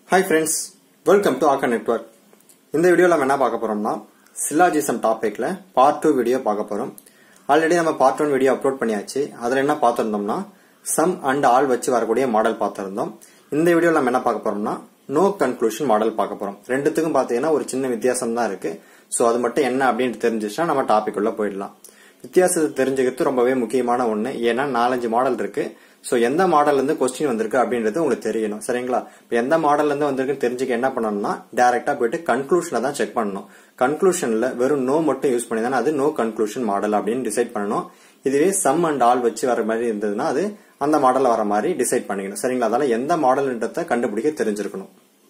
hi friends welcome to ஆக்கா network இந்த வீடியோவில் நம்ம என்ன பார்க்க போறோம்னா சில்லாஜிசம் டாபிக்ல பார்ட் டூ வீடியோ பார்க்க போறோம் ஆல்ரெடி நம்ம பார்ட் ஒன் வீடியோ அப்லோட் பண்ணியாச்சு அதில் என்ன பார்த்துருந்தோம்னா சம் அண்ட் ஆல் வச்சு வரக்கூடிய மாடல் பார்த்துருந்தோம் இந்த வீடியோவில் நம்ம என்ன பார்க்க போறோம்னா நோ கன்க்ளூஷன் மாடல் பார்க்க போறோம் ரெண்டுத்துக்கும் பார்த்தீங்கன்னா ஒரு சின்ன வித்தியாசம் தான் இருக்கு ஸோ அது மட்டும் என்ன அப்படின்னு தெரிஞ்சிச்சுன்னா நம்ம டாபிக் உள்ள போயிடலாம் வித்தியாசத்தை தெரிஞ்சுக்கிறது ரொம்பவே முக்கியமான ஒன்று ஏன்னா நாலஞ்சு மாடல் இருக்கு ஸோ எந்த மாடல்ல இருந்து கொஸ்டின் வந்திருக்கு அப்படின்றது உங்களுக்கு தெரியணும் சரிங்களா இப்போ எந்த மாடல்ல இருந்து வந்திருக்குன்னு தெரிஞ்சுக்க என்ன பண்ணணும்னா டைரக்டா போயிட்டு கன்க்ளூஷனை தான் செக் பண்ணணும் கன்க்ளூஷன்ல வெறும் நோ மட்டும் யூஸ் பண்ணி தானே அது நோ கன்க்ளூஷன் மாடல் அப்படின்னு டிசைட் பண்ணணும் இதுவே சம் அண்ட் ஆல் வச்சு வர மாதிரி இருந்ததுன்னா அது அந்த மாடல்ல வர மாதிரி டிசைட் பண்ணிக்கணும் சரிங்களா அதனால எந்த மாடல்ன்றத கண்டுபிடிக்க தெரிஞ்சிருக்கணும்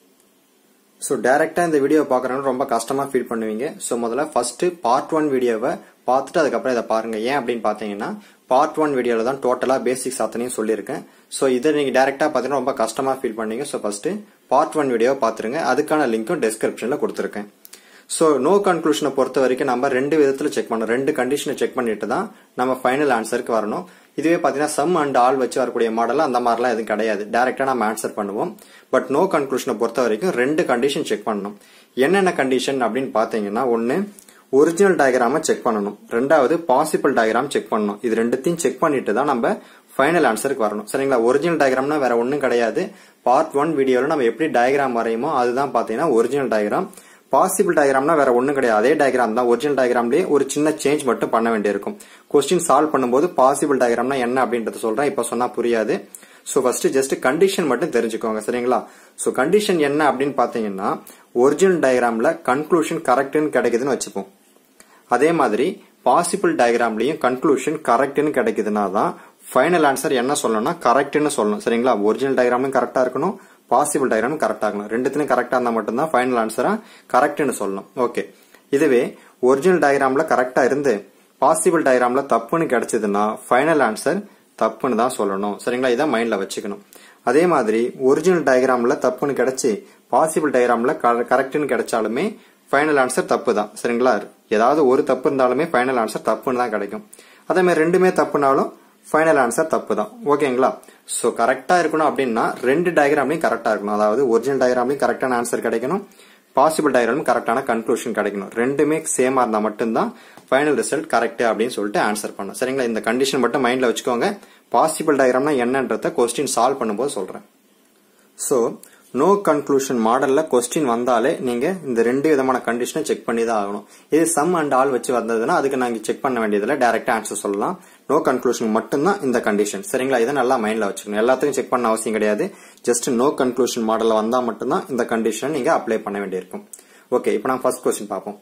ஸோ டைரக்டா இந்த வீடியோ பார்க்கறவங்க ரொம்ப கஷ்டமா ஃபீல் பண்ணுவீங்க ஸோ முதல்ல ஃபர்ஸ்ட் பார்ட் ஒன் வீடியோவை பார்த்துட்டு அதுக்கப்புறம் இதை பாருங்க ஏன் அப்படின்னு பார்த்தீங்கன்னா பார்ட் ஒன் வீடியோவில் தான் டோட்டலாக பேசிக்ஸ் அத்தனையும் சொல்லியிருக்கேன் ஸோ இதை நீங்கள் டேரெக்டாக பார்த்தீங்கன்னா ரொம்ப கஷ்டமாக ஃபீல் பண்ணீங்க ஸோ ஃபர்ஸ்ட் பார்ட் ஒன் வீடியோவை பார்த்துருங்க அதுக்கான லிங்க்கும் டிஸ்கிரிப்ஷனில் கொடுத்துருக்கேன் ஸோ நோ கன்க்ளூஷனை பொறுத்த வரைக்கும் நம்ம ரெண்டு விதத்தில் செக் பண்ணணும் ரெண்டு கண்டிஷனை செக் பண்ணிட்டு தான் நம்ம ஃபைனல் ஆன்சருக்கு வரணும் இதுவே பார்த்தீங்கன்னா சம் அண்ட் ஆல் வச்சு வரக்கூடிய மாடல் அந்த மாதிரிலாம் எதுவும் கிடையாது டேரெக்டாக நம்ம ஆன்சர் பண்ணுவோம் பட் நோ கன்க்ளூஷனை பொறுத்த வரைக்கும் ரெண்டு கண்டிஷன் செக் பண்ணணும் என்னென்ன கண்டிஷன் அப்படின்னு பார்த்தீங்கன்னா ஒன்று ஒரிஜினல் டயக்ராமை செக் பண்ணணும் ரெண்டாவது பாசிபிள் டயக்ராம் செக் பண்ணணும் இது ரெண்டுத்தையும் செக் பண்ணிட்டு தான் நம்ம ஃபைனல் ஆன்சருக்கு வரணும் சரிங்களா ஒரிஜினல் டயக்ராம்னா வேற ஒன்றும் கிடையாது பார்ட் ஒன் வீடியோவில் நம்ம எப்படி டயக்ராம் வரையுமோ அதுதான் பார்த்தீங்கன்னா ஒரிஜினல் டயக்ராம் பாசிபிள் டயக்ராம்னா வேற ஒன்றும் கிடையாது அதே டயக்ராம் தான் ஒரிஜினல் டயக்ராம்லேயே ஒரு சின்ன சேஞ்ச் மட்டும் பண்ண வேண்டியிருக்கும் கொஸ்டின் சால்வ் பண்ணும்போது பாசிபிள் டயக்ராம்னா என்ன அப்படின்றத சொல்றேன் இப்போ சொன்னா புரியாது ஸோ ஃபர்ஸ்ட் ஜஸ்ட் கண்டிஷன் மட்டும் தெரிஞ்சுக்கோங்க சரிங்களா ஸோ கண்டிஷன் என்ன அப்படின்னு பார்த்தீங்கன்னா ஒரிஜினல் டயக்ராம்ல கன்க்ளூஷன் கரெக்ட்னு கிடைக்குதுன்னு வச்சுப்போம் அதே மாதிரி பாசிபிள் டயக்ராம்லயும் கன்க்ளூஷன் கரெக்ட்னு கிடைக்குதுன்னா தான் ஃபைனல் ஆன்சர் என்ன சொல்லணும்னா கரெக்ட்னு சொல்லணும் சரிங்களா ஒரிஜினல் டயக்ராமும் கரெக்டா இருக்கணும் பாசிபிள் டயக்ராமும் கரெக்டா இருக்கணும் ரெண்டுத்திலும் கரெக்டா இருந்தா மட்டும்தான் ஃபைனல் ஆன்சரா கரெக்ட்னு சொல்லணும் ஓகே இதுவே ஒரிஜினல் டயக்ராம்ல கரெக்டா இருந்து பாசிபிள் டயக்ராம்ல தப்புன்னு கிடைச்சதுன்னா ஃபைனல் ஆன்சர் தப்புன்னு தான் சொல்லணும் சரிங்களா இதை மைண்ட்ல வச்சுக்கணும் அதே மாதிரி ஒரிஜினல் டயக்ராம்ல தப்புன்னு கிடைச்சி பாசிபிள் டயக்ராம்ல கரெக்ட்னு கிடைச்சாலுமே ஃபைனல் ஆன்சர் தப்பு தான் சரிங்களா ஏதாவது ஒரு தப்பு இருந்தாலுமே ஃபைனல் ஆன்சர் தப்புன்னு தான் கிடைக்கும் அதே மாதிரி ரெண்டுமே தப்புனாலும் ஃபைனல் ஆன்சர் தப்பு தான் ஓகேங்களா ஸோ கரெக்டா இருக்கணும் அப்படின்னா ரெண்டு டயக்ராம்லையும் கரெக்டா இருக்கணும் அதாவது ஒரிஜினல் டயக்ராம்லையும் கரெக்டான ஆன்சர் கிடைக்கணும் பாசிபிள் டயக்ராம் கரெக்டான கன்க்ளூஷன் கிடைக்கணும் ரெண்டுமே சேமா இருந்தா மட்டும்தான் ஃபைனல் ரிசல்ட் கரெக்ட் அப்படின்னு சொல்லிட்டு ஆன்சர் பண்ணும் சரிங்களா இந்த கண்டிஷன் மட்டும் மைண்ட்ல வச்சுக்கோங்க பாசிபிள் டயக்ராம்னா என்னன்றத கொஸ்டின் சால்வ் பண்ணும்போது சொல்றேன் ஸோ நோ கன்க்ளூஷன் மாடல்ல கொஸ்டின் வந்தாலே நீங்க இந்த ரெண்டு விதமான கண்டிஷனை செக் பண்ணி தான் ஆகணும் இது சம் அண்ட் ஆல் வச்சு வந்ததுன்னா அதுக்கு நாங்க செக் பண்ண வேண்டியதுல டைரக்டா ஆன்சர் சொல்லலாம் நோ கன்க்ளூஷன் மட்டும்தான் இந்த கண்டிஷன் சரிங்களா இதை நல்லா மைண்ட்ல வச்சுக்கணும் எல்லாத்துக்கும் செக் பண்ண அவசியம் கிடையாது ஜஸ்ட் நோ கன்க்ளூஷன் மாடல்ல வந்தா மட்டும்தான் இந்த கண்டிஷன் நீங்க அப்ளை பண்ண வேண்டியிருக்கும் ஓகே இப்போ நான் ஃபர்ஸ்ட் கொஸ்டின் பார்ப்போம்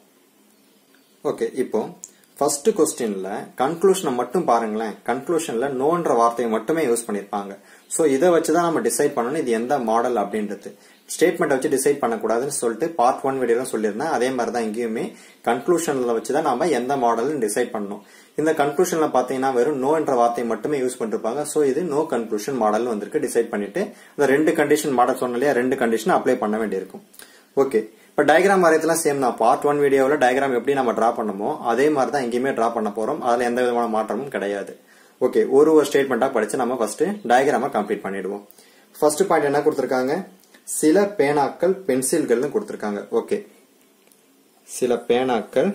ஓகே இப்போ ஃபர்ஸ்ட் கொஸ்டின்ல கன்க்ளூஷனை மட்டும் பாருங்களேன் கன்க்ளூஷன்ல நோன்ற வார்த்தையை மட்டுமே யூஸ் பண்ணிருப்பாங்க ஸோ இதை வச்சுதான் நம்ம டிசைட் பண்ணணும் இது எந்த மாடல் அப்படின்றது ஸ்டேட்மெண்ட் வச்சு டிசைட் பண்ணக்கூடாதுன்னு சொல்லிட்டு பார்ட் ஒன் வீடியோல சொல்லியிருந்தேன் அதே மாதிரி தான் இங்கேயுமே கன்க்ளூஷன்ல வச்சுதான் நாம எந்த மாடல்னு டிசைட் பண்ணணும் இந்த கன்க்ளூஷன்ல பாத்தீங்கன்னா வெறும் நோ என்ற வார்த்தையை மட்டுமே யூஸ் பண்ணிருப்பாங்க ஸோ இது நோ கன்க்ளூஷன் மாடல் வந்திருக்கு டிசைட் பண்ணிட்டு இந்த ரெண்டு கண்டிஷன் மாடல் சொன்ன இல்லையா ரெண்டு கண்டிஷன் அப்ளை பண்ண வேண்டியிருக்கும் ஓகே இப்போ டயக்ராம் வரையத்துல சேம் தான் பார்ட் ஒன் வீடியோவில் டயக்ராம் எப்படி நம்ம டிரா பண்ணமோ அதே மாதிரி தான் எங்கேயுமே டிரா பண்ண போறோம் அதில் எந்த விதமான மாற்றமும் கிடையாது ஓகே ஒரு ஒரு ஸ்டேட்மெண்டா படிச்சு நம்ம ஃபர்ஸ்ட் டயக்ராம கம்ப்ளீட் பண்ணிடுவோம் ஃபர்ஸ்ட் பாயிண்ட் என்ன கொடுத்துருக்காங்க சில பேனாக்கள் பென்சில்கள்னு கொடுத்துருக்காங்க ஓகே சில பேனாக்கள்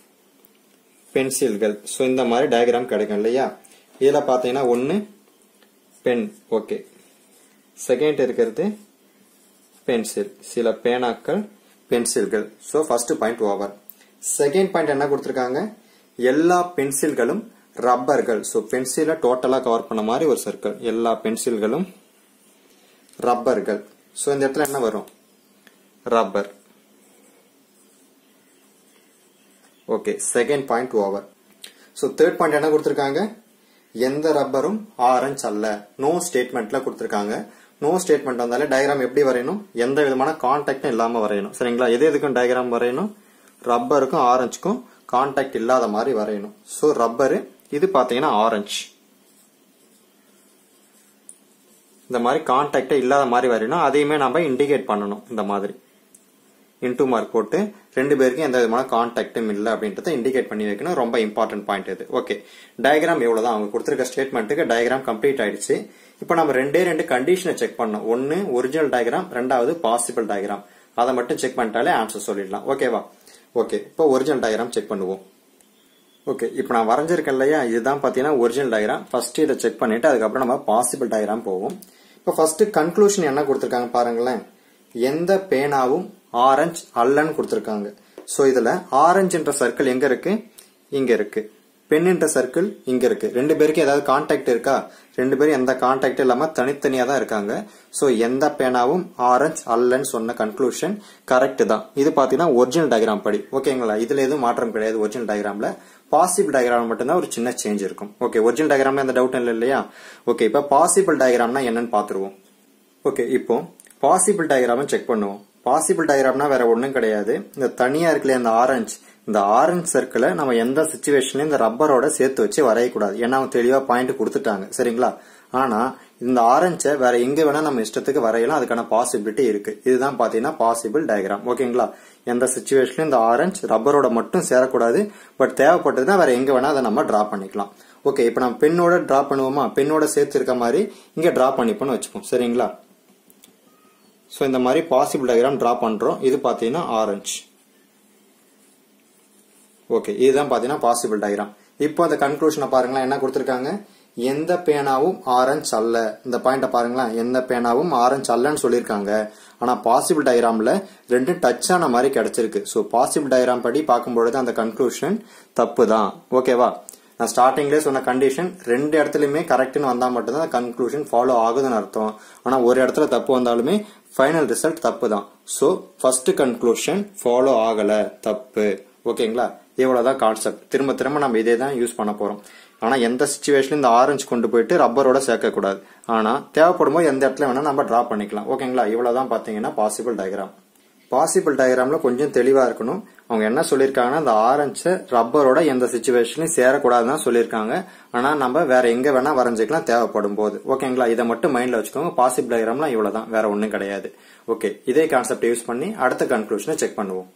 பென்சில்கள் ஸோ இந்த மாதிரி டயக்ராம் கிடைக்கும் இல்லையா இதில் பார்த்தீங்கன்னா ஒன்று பென் ஓகே செகண்ட் இருக்கிறது பென்சில் சில பேனாக்கள் பென்சில்கள் so first point over second point என்ன கொடுத்துருக்காங்க எல்லா பென்சில்களும் ரப்பர்கள் ஸோ பென்சிலை டோட்டலாக கவர் பண்ண மாதிரி ஒரு சர்க்கிள் எல்லா பென்சில்களும் ரப்பர்கள் ஸோ இந்த இடத்துல என்ன வரும் rubber okay second point over so third point என்ன கொடுத்துருக்காங்க எந்த ரப்பரும் ஆரஞ்ச் அல்ல நோ ஸ்டேட்மெண்ட்ல கொடுத்துருக்காங்க நோ ஸ்டேட்மெண்ட் வந்தாலே டயக்ராம் எப்படி வரையணும் எந்த விதமான கான்டாக்டும் இல்லாம வரையணும் சரிங்களா எது எதுக்கும் டயக்ராம் வரையணும் ரப்பருக்கும் ஆரஞ்சுக்கும் கான்டாக்ட் இல்லாத மாதிரி வரையணும் ஸோ ரப்பரு இது பாத்தீங்கன்னா ஆரஞ்சு இந்த மாதிரி கான்டாக்டே இல்லாத மாதிரி வரையணும் அதையுமே நம்ம இண்டிகேட் பண்ணணும் இந்த மாதிரி இன்டூ மார்க் போட்டு ரெண்டு பேருக்கும் எந்த விதமான கான்டாக்டும் இல்லை அப்படின்றத இண்டிகேட் பண்ணி வைக்கணும் ரொம்ப இம்பார்ட்டன்ட் பாயிண்ட் இது ஓகே டயக்ராம் எவ்வளவுதான் அவங்க கொடுத்துருக்க ஸ்டேட்மெண்ட்டுக்கு டயக்ராம் கம்ப்ளீட் ஆயிடுச்சு இப்போ நம்ம ரெண்டே ரெண்டு கண்டிஷனை செக் பண்ணோம் ஒன்னு ஒரிஜினல் டயக்ராம் ரெண்டாவது பாசிபிள் டயக்ராம் அதை மட்டும் செக் பண்ணிட்டாலே ஆன்சர் சொல்லிடலாம் ஓகேவா ஓகே இப்போ ஒரிஜினல் டயக்ராம் செக் பண்ணுவோம் ஓகே இப்போ நான் வரைஞ்சிருக்கேன் இல்லையா இதுதான் பார்த்தீங்கன்னா ஒரிஜினல் டயக்ராம் ஃபர்ஸ்ட் இதை செக் பண்ணிட்டு அதுக்கப்புறம் நம்ம பாசிபிள் டயக்ராம் போவோம் இப்போ ஃபர்ஸ்ட் கன்க்ளூஷன் என்ன கொடுத்துருக்காங்க பாருங்களேன் எந்த பேனாவும் ஆரஞ்சு அல்லன்னு கொடுத்துருக்காங்க ஸோ இதுல ஆரஞ்சுன்ற சர்க்கிள் எங்க இருக்கு இங்க இருக்கு பெண்ணுன்ற சர்க்கிள் இங்க இருக்கு ரெண்டு பேருக்கு ஏதாவது கான்டாக்ட் இருக்கா ரெண்டு பேரும் எந்த கான்டாக்ட் இல்லாம தனித்தனியா தான் இருக்காங்க ஸோ எந்த பேனாவும் ஆரஞ்சு அல்லன்னு சொன்ன கன்க்ளூஷன் கரெக்ட் தான் இது பாத்தீங்கன்னா ஒரிஜினல் டயக்ராம் படி ஓகேங்களா இதுல எதுவும் மாற்றம் கிடையாது ஒரிஜினல் டயக்ராம்ல பாசிபிள் டயக்ராம் மட்டும்தான் ஒரு சின்ன சேஞ்ச் இருக்கும் ஓகே ஒரிஜினல் டயக்ராம்ல எந்த டவுட் இல்லை இல்லையா ஓகே இப்போ பாசிபிள் டயக்ராம்னா என்னன்னு பாத்துருவோம் ஓகே இப்போ பாசிபிள் டயக்ராம் செக் பண்ணுவோம் பாசிபிள் டயக்ராம்னா வேற ஒண்ணும் கிடையாது இந்த தனியா இருக்குல்ல இந்த ஆரஞ்சு இந்த ஆரஞ்சு சர்க்கிளை நம்ம எந்த சுச்சுவேஷன்லயும் இந்த ரப்பரோட சேர்த்து வச்சு வரையக்கூடாது ஏன்னா அவங்க தெளிவா பாயிண்ட் கொடுத்துட்டாங்க சரிங்களா ஆனா இந்த ஆரஞ்சை வேற எங்க வேணா நம்ம இஷ்டத்துக்கு வரையலாம் அதுக்கான பாசிபிலிட்டி இருக்கு இதுதான் பாத்தீங்கன்னா பாசிபிள் டயக்ராம் ஓகேங்களா எந்த சுச்சுவேஷன்லயும் இந்த ஆரஞ்சு ரப்பரோட மட்டும் சேரக்கூடாது பட் தேவைப்பட்டதுன்னா வேற எங்க வேணா அதை நம்ம டிரா பண்ணிக்கலாம் ஓகே இப்போ நம்ம பெண்ணோட டிரா பண்ணுவோமா பெண்ணோட சேர்த்து இருக்க மாதிரி இங்க டிரா பண்ணிப்போம்னு வச்சுப்போம் சரிங்களா ஸோ இந்த மாதிரி பாசிபிள் டயக்ராம் டிரா பண்றோம் இது பாத்தீங்கன்னா ஆரஞ்சு ஓகே இதுதான் பாத்தீங்கன்னா பாசிபிள் டயக்ராம் இப்போ அந்த கன்க்ளூஷனை பாருங்களேன் என்ன கொடுத்துருக்காங்க எந்த பேனாவும் ஆரஞ்சு அல்ல இந்த பாயிண்ட பாருங்களேன் எந்த பேனாவும் ஆரஞ்சு அல்லன்னு சொல்லியிருக்காங்க ஆனா பாசிபிள் டயக்ராம்ல ரெண்டு டச் ஆன மாதிரி கிடைச்சிருக்கு ஸோ பாசிபிள் டயக்ராம் படி பார்க்கும்பொழுது அந்த கன்க்ளூஷன் தப்பு தான் ஓகேவா நான் ஸ்டார்டிங்லேயே சொன்ன கண்டிஷன் ரெண்டு இடத்துலயுமே கரெக்ட்னு வந்தா மட்டும்தான் அந்த கன்க்ளூஷன் ஃபாலோ ஆகுதுன்னு அர்த்தம் ஆனா ஒரு இடத்துல தப்பு வந்தாலுமே ஃபைனல் ரிசல்ட் தப்பு தான் ஸோ ஃபர்ஸ்ட் கன்க்ளூஷன் ஃபாலோ ஆகல தப்பு ஓகேங்களா இவ்வளவுதான் கான்செப்ட் திரும்ப திரும்ப நம்ம இதே தான் யூஸ் பண்ண போறோம் ஆனா எந்த சுச்சுவேஷன்ல இந்த ஆரஞ்சு கொண்டு போயிட்டு ரப்பரோட சேர்க்க கூடாது ஆனா தேவைப்படும் போது எந்த இடத்துல வேணா நம்ம டிரா பண்ணிக்கலாம் ஓகேங்களா இவ்வளவுதான் பாத்தீங்கன்னா பாசிபிள் டயக்ராம் பாசிபிள் டயக்ராம்ல கொஞ்சம் தெளிவா இருக்கணும் அவங்க என்ன சொல்லியிருக்காங்கன்னா இந்த ஆரஞ்சு ரப்பரோட எந்த சுச்சுவேஷன்லயும் சேரக்கூடாதுன்னு சொல்லியிருக்காங்க ஆனா நம்ம வேற எங்க வேணா வரைஞ்சிக்கலாம் தேவைப்படும் போது ஓகேங்களா இதை மட்டும் மைண்ட்ல வச்சுக்கோங்க பாசிபிள் டயக்ராம்லாம் இவ்வளவுதான் வேற ஒண்ணும் கிடையாது ஓகே இதே கான்செப்ட் யூஸ் பண்ணி அடுத்த கன்க்ளூஷனை செக் பண்ணுவோம்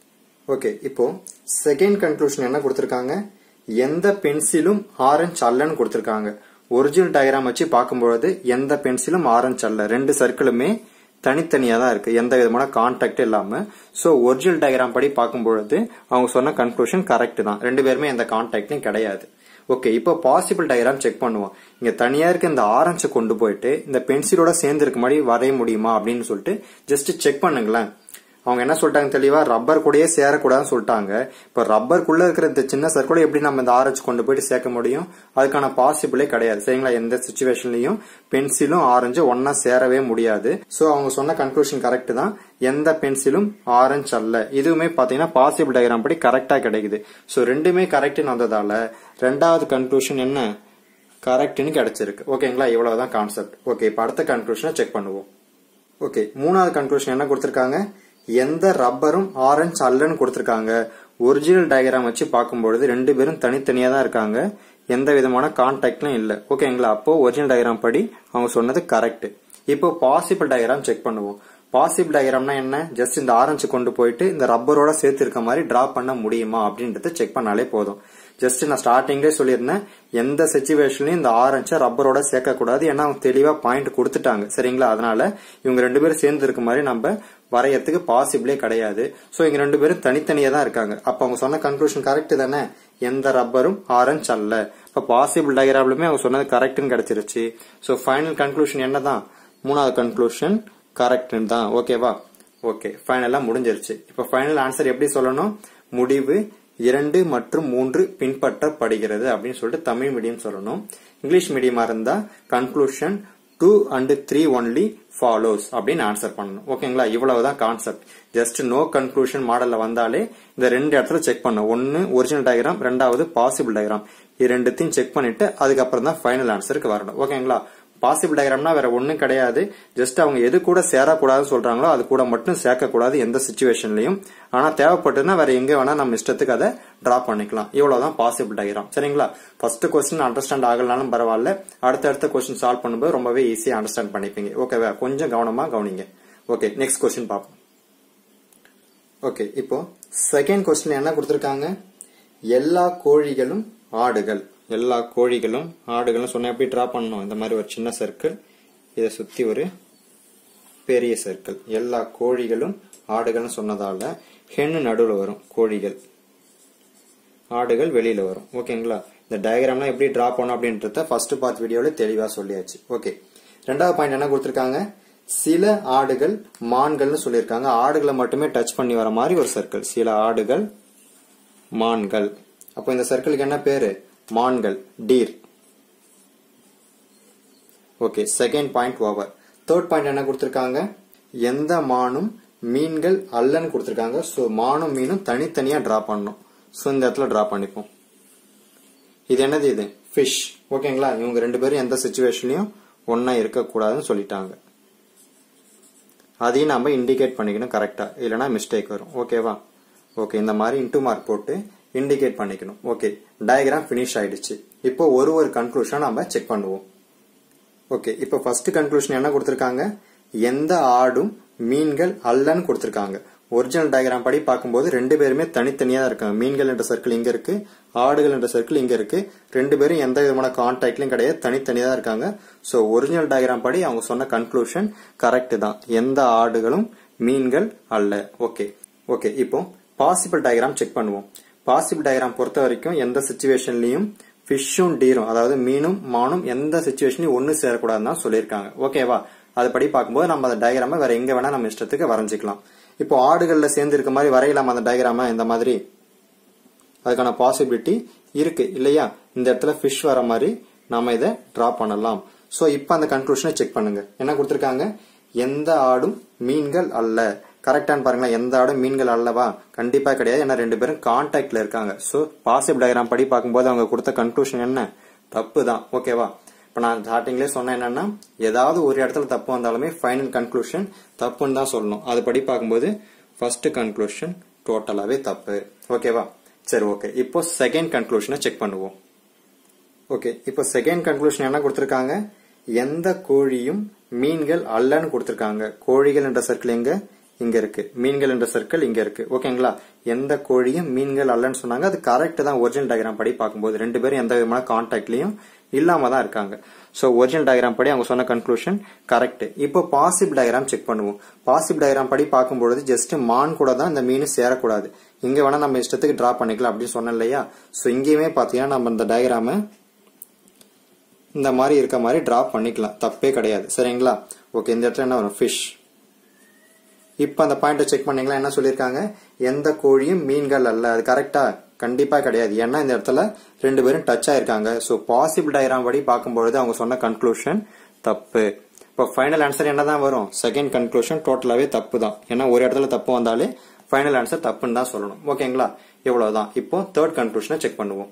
ஓகே இப்போ செகண்ட் கன்க்ளூஷன் என்ன கொடுத்திருக்காங்க எந்த பென்சிலும் ஆரஞ்சு அல்லன்னு கொடுத்திருக்காங்க ஒரிஜினல் டயக்ராம் வச்சு பார்க்கும்பொழுது எந்த பென்சிலும் ஆரஞ்சு அல்ல ரெண்டு சர்க்கிளுமே தனித்தனியா தான் இருக்கு எந்த விதமான கான்டாக்ட் இல்லாம சோ ஒரிஜினல் டயக்ராம் படி பார்க்கும்பொழுது அவங்க சொன்ன கன்க்ளூஷன் கரெக்ட் தான் ரெண்டு பேருமே எந்த கான்டாக்டும் கிடையாது ஓகே இப்போ பாசிபிள் டயக்ராம் செக் பண்ணுவோம் இங்க தனியா இருக்க இந்த ஆரஞ்சை கொண்டு போயிட்டு இந்த பென்சிலோட சேர்ந்து இருக்க மாதிரி வரைய முடியுமா அப்படின்னு சொல்லிட்டு ஜஸ்ட் செக் பண்ணுங்களேன் அவங்க என்ன சொல்லிட்டாங்க தெளிவா ரப்பர் கூடயே சேரக்கூடாதுன்னு சொல்லிட்டாங்க இப்ப ரப்பருக்குள்ள இருக்கிற இந்த சின்ன சர்க்கிளை எப்படி நம்ம இந்த ஆரஞ்சு கொண்டு போயிட்டு சேர்க்க முடியும் அதுக்கான பாசிபிளே கிடையாது சரிங்களா எந்த சுச்சுவேஷன்லயும் பென்சிலும் ஆரஞ்சும் ஒன்னா சேரவே முடியாது சோ அவங்க சொன்ன கன்க்ளூஷன் கரெக்ட் தான் எந்த பென்சிலும் ஆரஞ்சு அல்ல இதுவுமே பாத்தீங்கன்னா பாசிபிள் டயக்ராம் படி கரெக்டா கிடைக்குது சோ ரெண்டுமே கரெக்ட்னு வந்ததால ரெண்டாவது கன்க்ளூஷன் என்ன கரெக்ட்னு கிடைச்சிருக்கு ஓகேங்களா இவ்வளவுதான் கான்செப்ட் ஓகே இப்ப அடுத்த கன்க்ளூஷனை செக் பண்ணுவோம் ஓகே மூணாவது கன்க்ளூஷன் என்ன கொடுத்திருக்காங்க எந்த ரப்பரும் ஆரஞ்சு அல்லன்னு கொடுத்திருக்காங்க ஒரிஜினல் டயக்ராம் வச்சு பார்க்கும்பொழுது ரெண்டு பேரும் தனித்தனியா தான் இருக்காங்க எந்த விதமான கான்டாக்ட்லும் இல்ல ஓகேங்களா அப்போ ஒரிஜினல் டயக்ராம் படி அவங்க சொன்னது கரெக்ட் இப்போ பாசிபிள் டயக்ராம் செக் பண்ணுவோம் பாசிபிள் டயக்ராம்னா என்ன ஜஸ்ட் இந்த ஆரஞ்சு கொண்டு போயிட்டு இந்த ரப்பரோட சேர்த்து இருக்க மாதிரி டிரா பண்ண முடியுமா அப்படின்றத செக் பண்ணாலே போதும் ஜஸ்ட் நான் ஸ்டார்டிங்லேயே சொல்லியிருந்தேன் எந்த சுச்சுவேஷன்லயும் இந்த ஆரஞ்சை ரப்பரோட சேர்க்கக்கூடாது ஏன்னா அவங்க தெளிவா பாயிண்ட் கொடுத்துட்டாங்க சரிங்களா அதனால இவங்க ரெண்டு பேரும் சேர்ந்து இருக்க மாதிரி நம்ம வரையறதுக்கு பாசிபிளே கிடையாது சோ இங்க ரெண்டு பேரும் தனித்தனியா தான் இருக்காங்க அப்ப அவங்க சொன்ன கன்க்ளூஷன் கரெக்ட் தானே எந்த ரப்பரும் ஆரஞ்சு அல்ல இப்ப பாசிபிள் டயக்ராம்லுமே அவங்க சொன்னது கரெக்ட்னு கிடைச்சிருச்சு சோ ஃபைனல் கன்க்ளூஷன் என்னதான் மூணாவது கன்க்ளூஷன் கரெக்ட் தான் ஓகேவா ஓகே ஃபைனலா முடிஞ்சிருச்சு இப்ப ஃபைனல் ஆன்சர் எப்படி சொல்லணும் முடிவு இரண்டு மற்றும் மூன்று பின்பற்றப்படுகிறது அப்படின்னு சொல்லிட்டு தமிழ் மீடியம் சொல்லணும் இங்கிலீஷ் மீடியமா இருந்தா conclusion two and three only follows அப்படின்னு ஆன்சர் பண்ணணும் ஓகேங்களா இவ்வளவுதான் கான்செப்ட் ஜஸ்ட் நோ கன்க்ளூஷன் மாடல்ல வந்தாலே இந்த ரெண்டு இடத்துல செக் பண்ணும் ஒன்னு ஒரிஜினல் டயக்ராம் ரெண்டாவது பாசிபிள் டயக்ராம் இது ரெண்டுத்தையும் செக் பண்ணிட்டு அதுக்கப்புறம் தான் ஃபைனல் ஆன்சருக்கு வரணும் ஓகேங்களா பாசிபிள் டயக்ராம்னா வேற ஒண்ணும் கிடையாது ஜஸ்ட் அவங்க எது கூட சேரக்கூடாதுன்னு சொல்றாங்களோ அது கூட மட்டும் சேர்க்கக்கூடாது எந்த சுச்சுவேஷன்லயும் ஆனா தேவைப்பட்டதுன்னா வேற எங்க வேணா நம்ம இஷ்டத்துக்கு அதை டிரா பண்ணிக்கலாம் இவ்வளவுதான் பாசிபிள் டயக்ராம் சரிங்களா ஃபர்ஸ்ட் கொஸ்டின் அண்டர்ஸ்டாண்ட் ஆகலனாலும் பரவாயில்ல அடுத்த அடுத்த கொஸ்டின் சால்வ் பண்ணும்போது ரொம்பவே ஈஸியா அண்டர்ஸ்டாண்ட் பண்ணிப்பீங்க ஓகேவா கொஞ்சம் கவனமா கவனிங்க ஓகே நெக்ஸ்ட் கொஸ்டின் பார்ப்போம் ஓகே இப்போ செகண்ட் கொஸ்டின் என்ன கொடுத்துருக்காங்க எல்லா கோழிகளும் ஆடுகள் எல்லா கோழிகளும் ஆடுகளும் சொன்ன எப்படி டிரா பண்ணணும் இந்த மாதிரி ஒரு சின்ன சர்க்கிள் இதை சுத்தி ஒரு பெரிய சர்க்கிள் எல்லா கோழிகளும் ஆடுகள்னு சொன்னதால ஹென்னு நடுவில் வரும் கோழிகள் ஆடுகள் வெளியில வரும் ஓகேங்களா இந்த டயக்ராம்லாம் எப்படி டிரா பண்ணணும் அப்படின்றத ஃபர்ஸ்ட் பார்ட் வீடியோல தெளிவா சொல்லியாச்சு ஓகே ரெண்டாவது பாயிண்ட் என்ன கொடுத்துருக்காங்க சில ஆடுகள் மான்கள்னு சொல்லியிருக்காங்க ஆடுகளை மட்டுமே டச் பண்ணி வர மாதிரி ஒரு சர்க்கிள் சில ஆடுகள் மான்கள் அப்போ இந்த சர்க்கிளுக்கு என்ன பேரு மான்கள் deer okay second point over third point என்ன கொடுத்துருக்காங்க எந்த மானும் மீன்கள் அல்லன்னு கொடுத்துருக்காங்க ஸோ மானும் மீனும் தனித்தனியா டிரா பண்ணணும் ஸோ இந்த இடத்துல டிரா பண்ணிப்போம் இது என்னது இது ஃபிஷ் ஓகேங்களா இவங்க ரெண்டு பேரும் எந்த சுச்சுவேஷன்லயும் ஒன்னா இருக்கக்கூடாதுன்னு சொல்லிட்டாங்க அதையும் நம்ம இண்டிகேட் பண்ணிக்கணும் கரெக்டா இல்லைன்னா மிஸ்டேக் வரும் ஓகேவா ஓகே இந்த மாதிரி இன்டூ மார்க் போட்டு இண்டிகேட் பண்ணிக்கணும் ஓகே டயக்ராம் ஃபினிஷ் ஆயிடுச்சு இப்போ ஒரு ஒரு கன்க்ளூஷன் நம்ம செக் பண்ணுவோம் ஓகே இப்போ ஃபர்ஸ்ட் கன்க்ளூஷன் என்ன கொடுத்துருக்காங்க எந்த ஆடும் மீன்கள் அல்லன்னு கொடுத்துருக்காங்க ஒரிஜினல் டயக்ராம் படி பார்க்கும்போது ரெண்டு பேருமே தனித்தனியா தான் இருக்காங்க மீன்கள் என்ற சர்க்கிள் இங்க இருக்கு ஆடுகள் என்ற சர்க்கிள் இங்க இருக்கு ரெண்டு பேரும் எந்த விதமான கான்டாக்ட்லயும் கிடையாது தனித்தனியா தான் இருக்காங்க சோ ஒரிஜினல் டயக்ராம் படி அவங்க சொன்ன கன்க்ளூஷன் கரெக்ட் தான் எந்த ஆடுகளும் மீன்கள் அல்ல ஓகே ஓகே இப்போ பாசிபிள் டயக்ராம் செக் பண்ணுவோம் பாசிபிள் டயக்ராம் பொறுத்த வரைக்கும் எந்த சுச்சுவேஷன்லயும் ஃபிஷ்ஷும் டீரும் அதாவது மீனும் மானும் எந்த சுச்சுவேஷன்லயும் ஒன்னு சேரக்கூடாதுன்னு தான் சொல்லியிருக்காங்க ஓகேவா அதுபடி பார்க்கும்போது நம்ம அந்த டயக்ராம வேற எங்க வேணா நம்ம இஷ்டத்துக்கு வரைஞ்சிக்கலாம் இப்போ ஆடுகள்ல சேர்ந்து இருக்க மாதிரி வரையலாம் அந்த டயக்ராம இந்த மாதிரி அதுக்கான பாசிபிலிட்டி இருக்கு இல்லையா இந்த இடத்துல ஃபிஷ் வர மாதிரி நாம இதை டிரா பண்ணலாம் சோ இப்போ அந்த கன்க்ளூஷனை செக் பண்ணுங்க என்ன கொடுத்திருக்காங்க எந்த ஆடும் மீன்கள் அல்ல கரெக்டான்னு பாருங்களேன் எந்த ஆடும் மீன்கள் அல்லவா கண்டிப்பா கிடையாது ஏன்னா ரெண்டு பேரும் கான்டாக்ட்ல இருக்காங்க சோ பாசிபிள் டயக்ராம் படி பார்க்கும்போது அவங்க கொடுத்த கன்க்ளூஷன் என்ன தப்பு தான் ஓகேவா இப்ப நான் ஸ்டார்டிங்லேயே சொன்னேன் என்னன்னா ஏதாவது ஒரு இடத்துல தப்பு வந்தாலுமே ஃபைனல் கன்க்ளூஷன் தப்புன்னு தான் சொல்லணும் அது படி பார்க்கும்போது ஃபர்ஸ்ட் கன்க்ளூஷன் டோட்டலாவே தப்பு ஓகேவா சரி ஓகே இப்போ செகண்ட் கன்க்ளூஷனை செக் பண்ணுவோம் ஓகே இப்போ செகண்ட் கன்க்ளூஷன் என்ன கொடுத்திருக்காங்க எந்த கோழியும் மீன்கள் அல்லன்னு கொடுத்திருக்காங்க கோழிகள் என்ற சர்க்கிள் எங்க இங்க இருக்கு மீன்கள் என்ற சர்க்கிள் இங்க இருக்கு ஓகேங்களா எந்த கோழியும் மீன்கள் அல்லன்னு சொன்னாங்க அது கரெக்ட் தான் ஒரிஜினல் டயக்ராம் படி பார்க்கும்போது ரெண்டு பேரும் எந்த விதமான கான்டாக்ட்லயும் இல்லாம தான் இருக்காங்க சோ ஒரிஜினல் டயக்ராம் படி அவங்க சொன்ன கன்க்ளூஷன் கரெக்ட் இப்போ பாசிபிள் டயக்ராம் செக் பண்ணுவோம் பாசிபிள் டயக்ராம் படி பார்க்கும்பொழுது ஜஸ்ட் மான் கூட தான் இந்த மீன் சேரக்கூடாது இங்க வேணா நம்ம இஷ்டத்துக்கு டிரா பண்ணிக்கலாம் அப்படின்னு சொன்னோம் இல்லையா சோ இங்கேயுமே பாத்தீங்கன்னா நம்ம இந்த டயக்ராம இந்த மாதிரி இருக்க மாதிரி டிரா பண்ணிக்கலாம் தப்பே கிடையாது சரிங்களா ஓகே இந்த இடத்துல என்ன வரும் ஃபிஷ் இப்ப அந்த பாயிண்ட செக் பண்ணீங்களா என்ன சொல்லிருக்காங்க எந்த கோழியும் மீன்கள் அல்ல அது கரெக்டா கண்டிப்பா கிடையாது ஏன்னா இந்த இடத்துல ரெண்டு பேரும் டச் ஆயிருக்காங்க சோ பாசிபிள் டயக்ராம் படி பார்க்கும்பொழுது அவங்க சொன்ன கன்க்ளூஷன் தப்பு இப்போ ஃபைனல் ஆன்சர் என்னதான் வரும் செகண்ட் கன்க்ளூஷன் டோட்டலாவே தப்பு தான் ஏன்னா ஒரு இடத்துல தப்பு வந்தாலே ஃபைனல் ஆன்சர் தப்புன்னு தான் சொல்லணும் ஓகேங்களா இவ்வளவுதான் இப்போ தேர்ட் கன்க்ளூஷனை செக் பண்ணுவோம்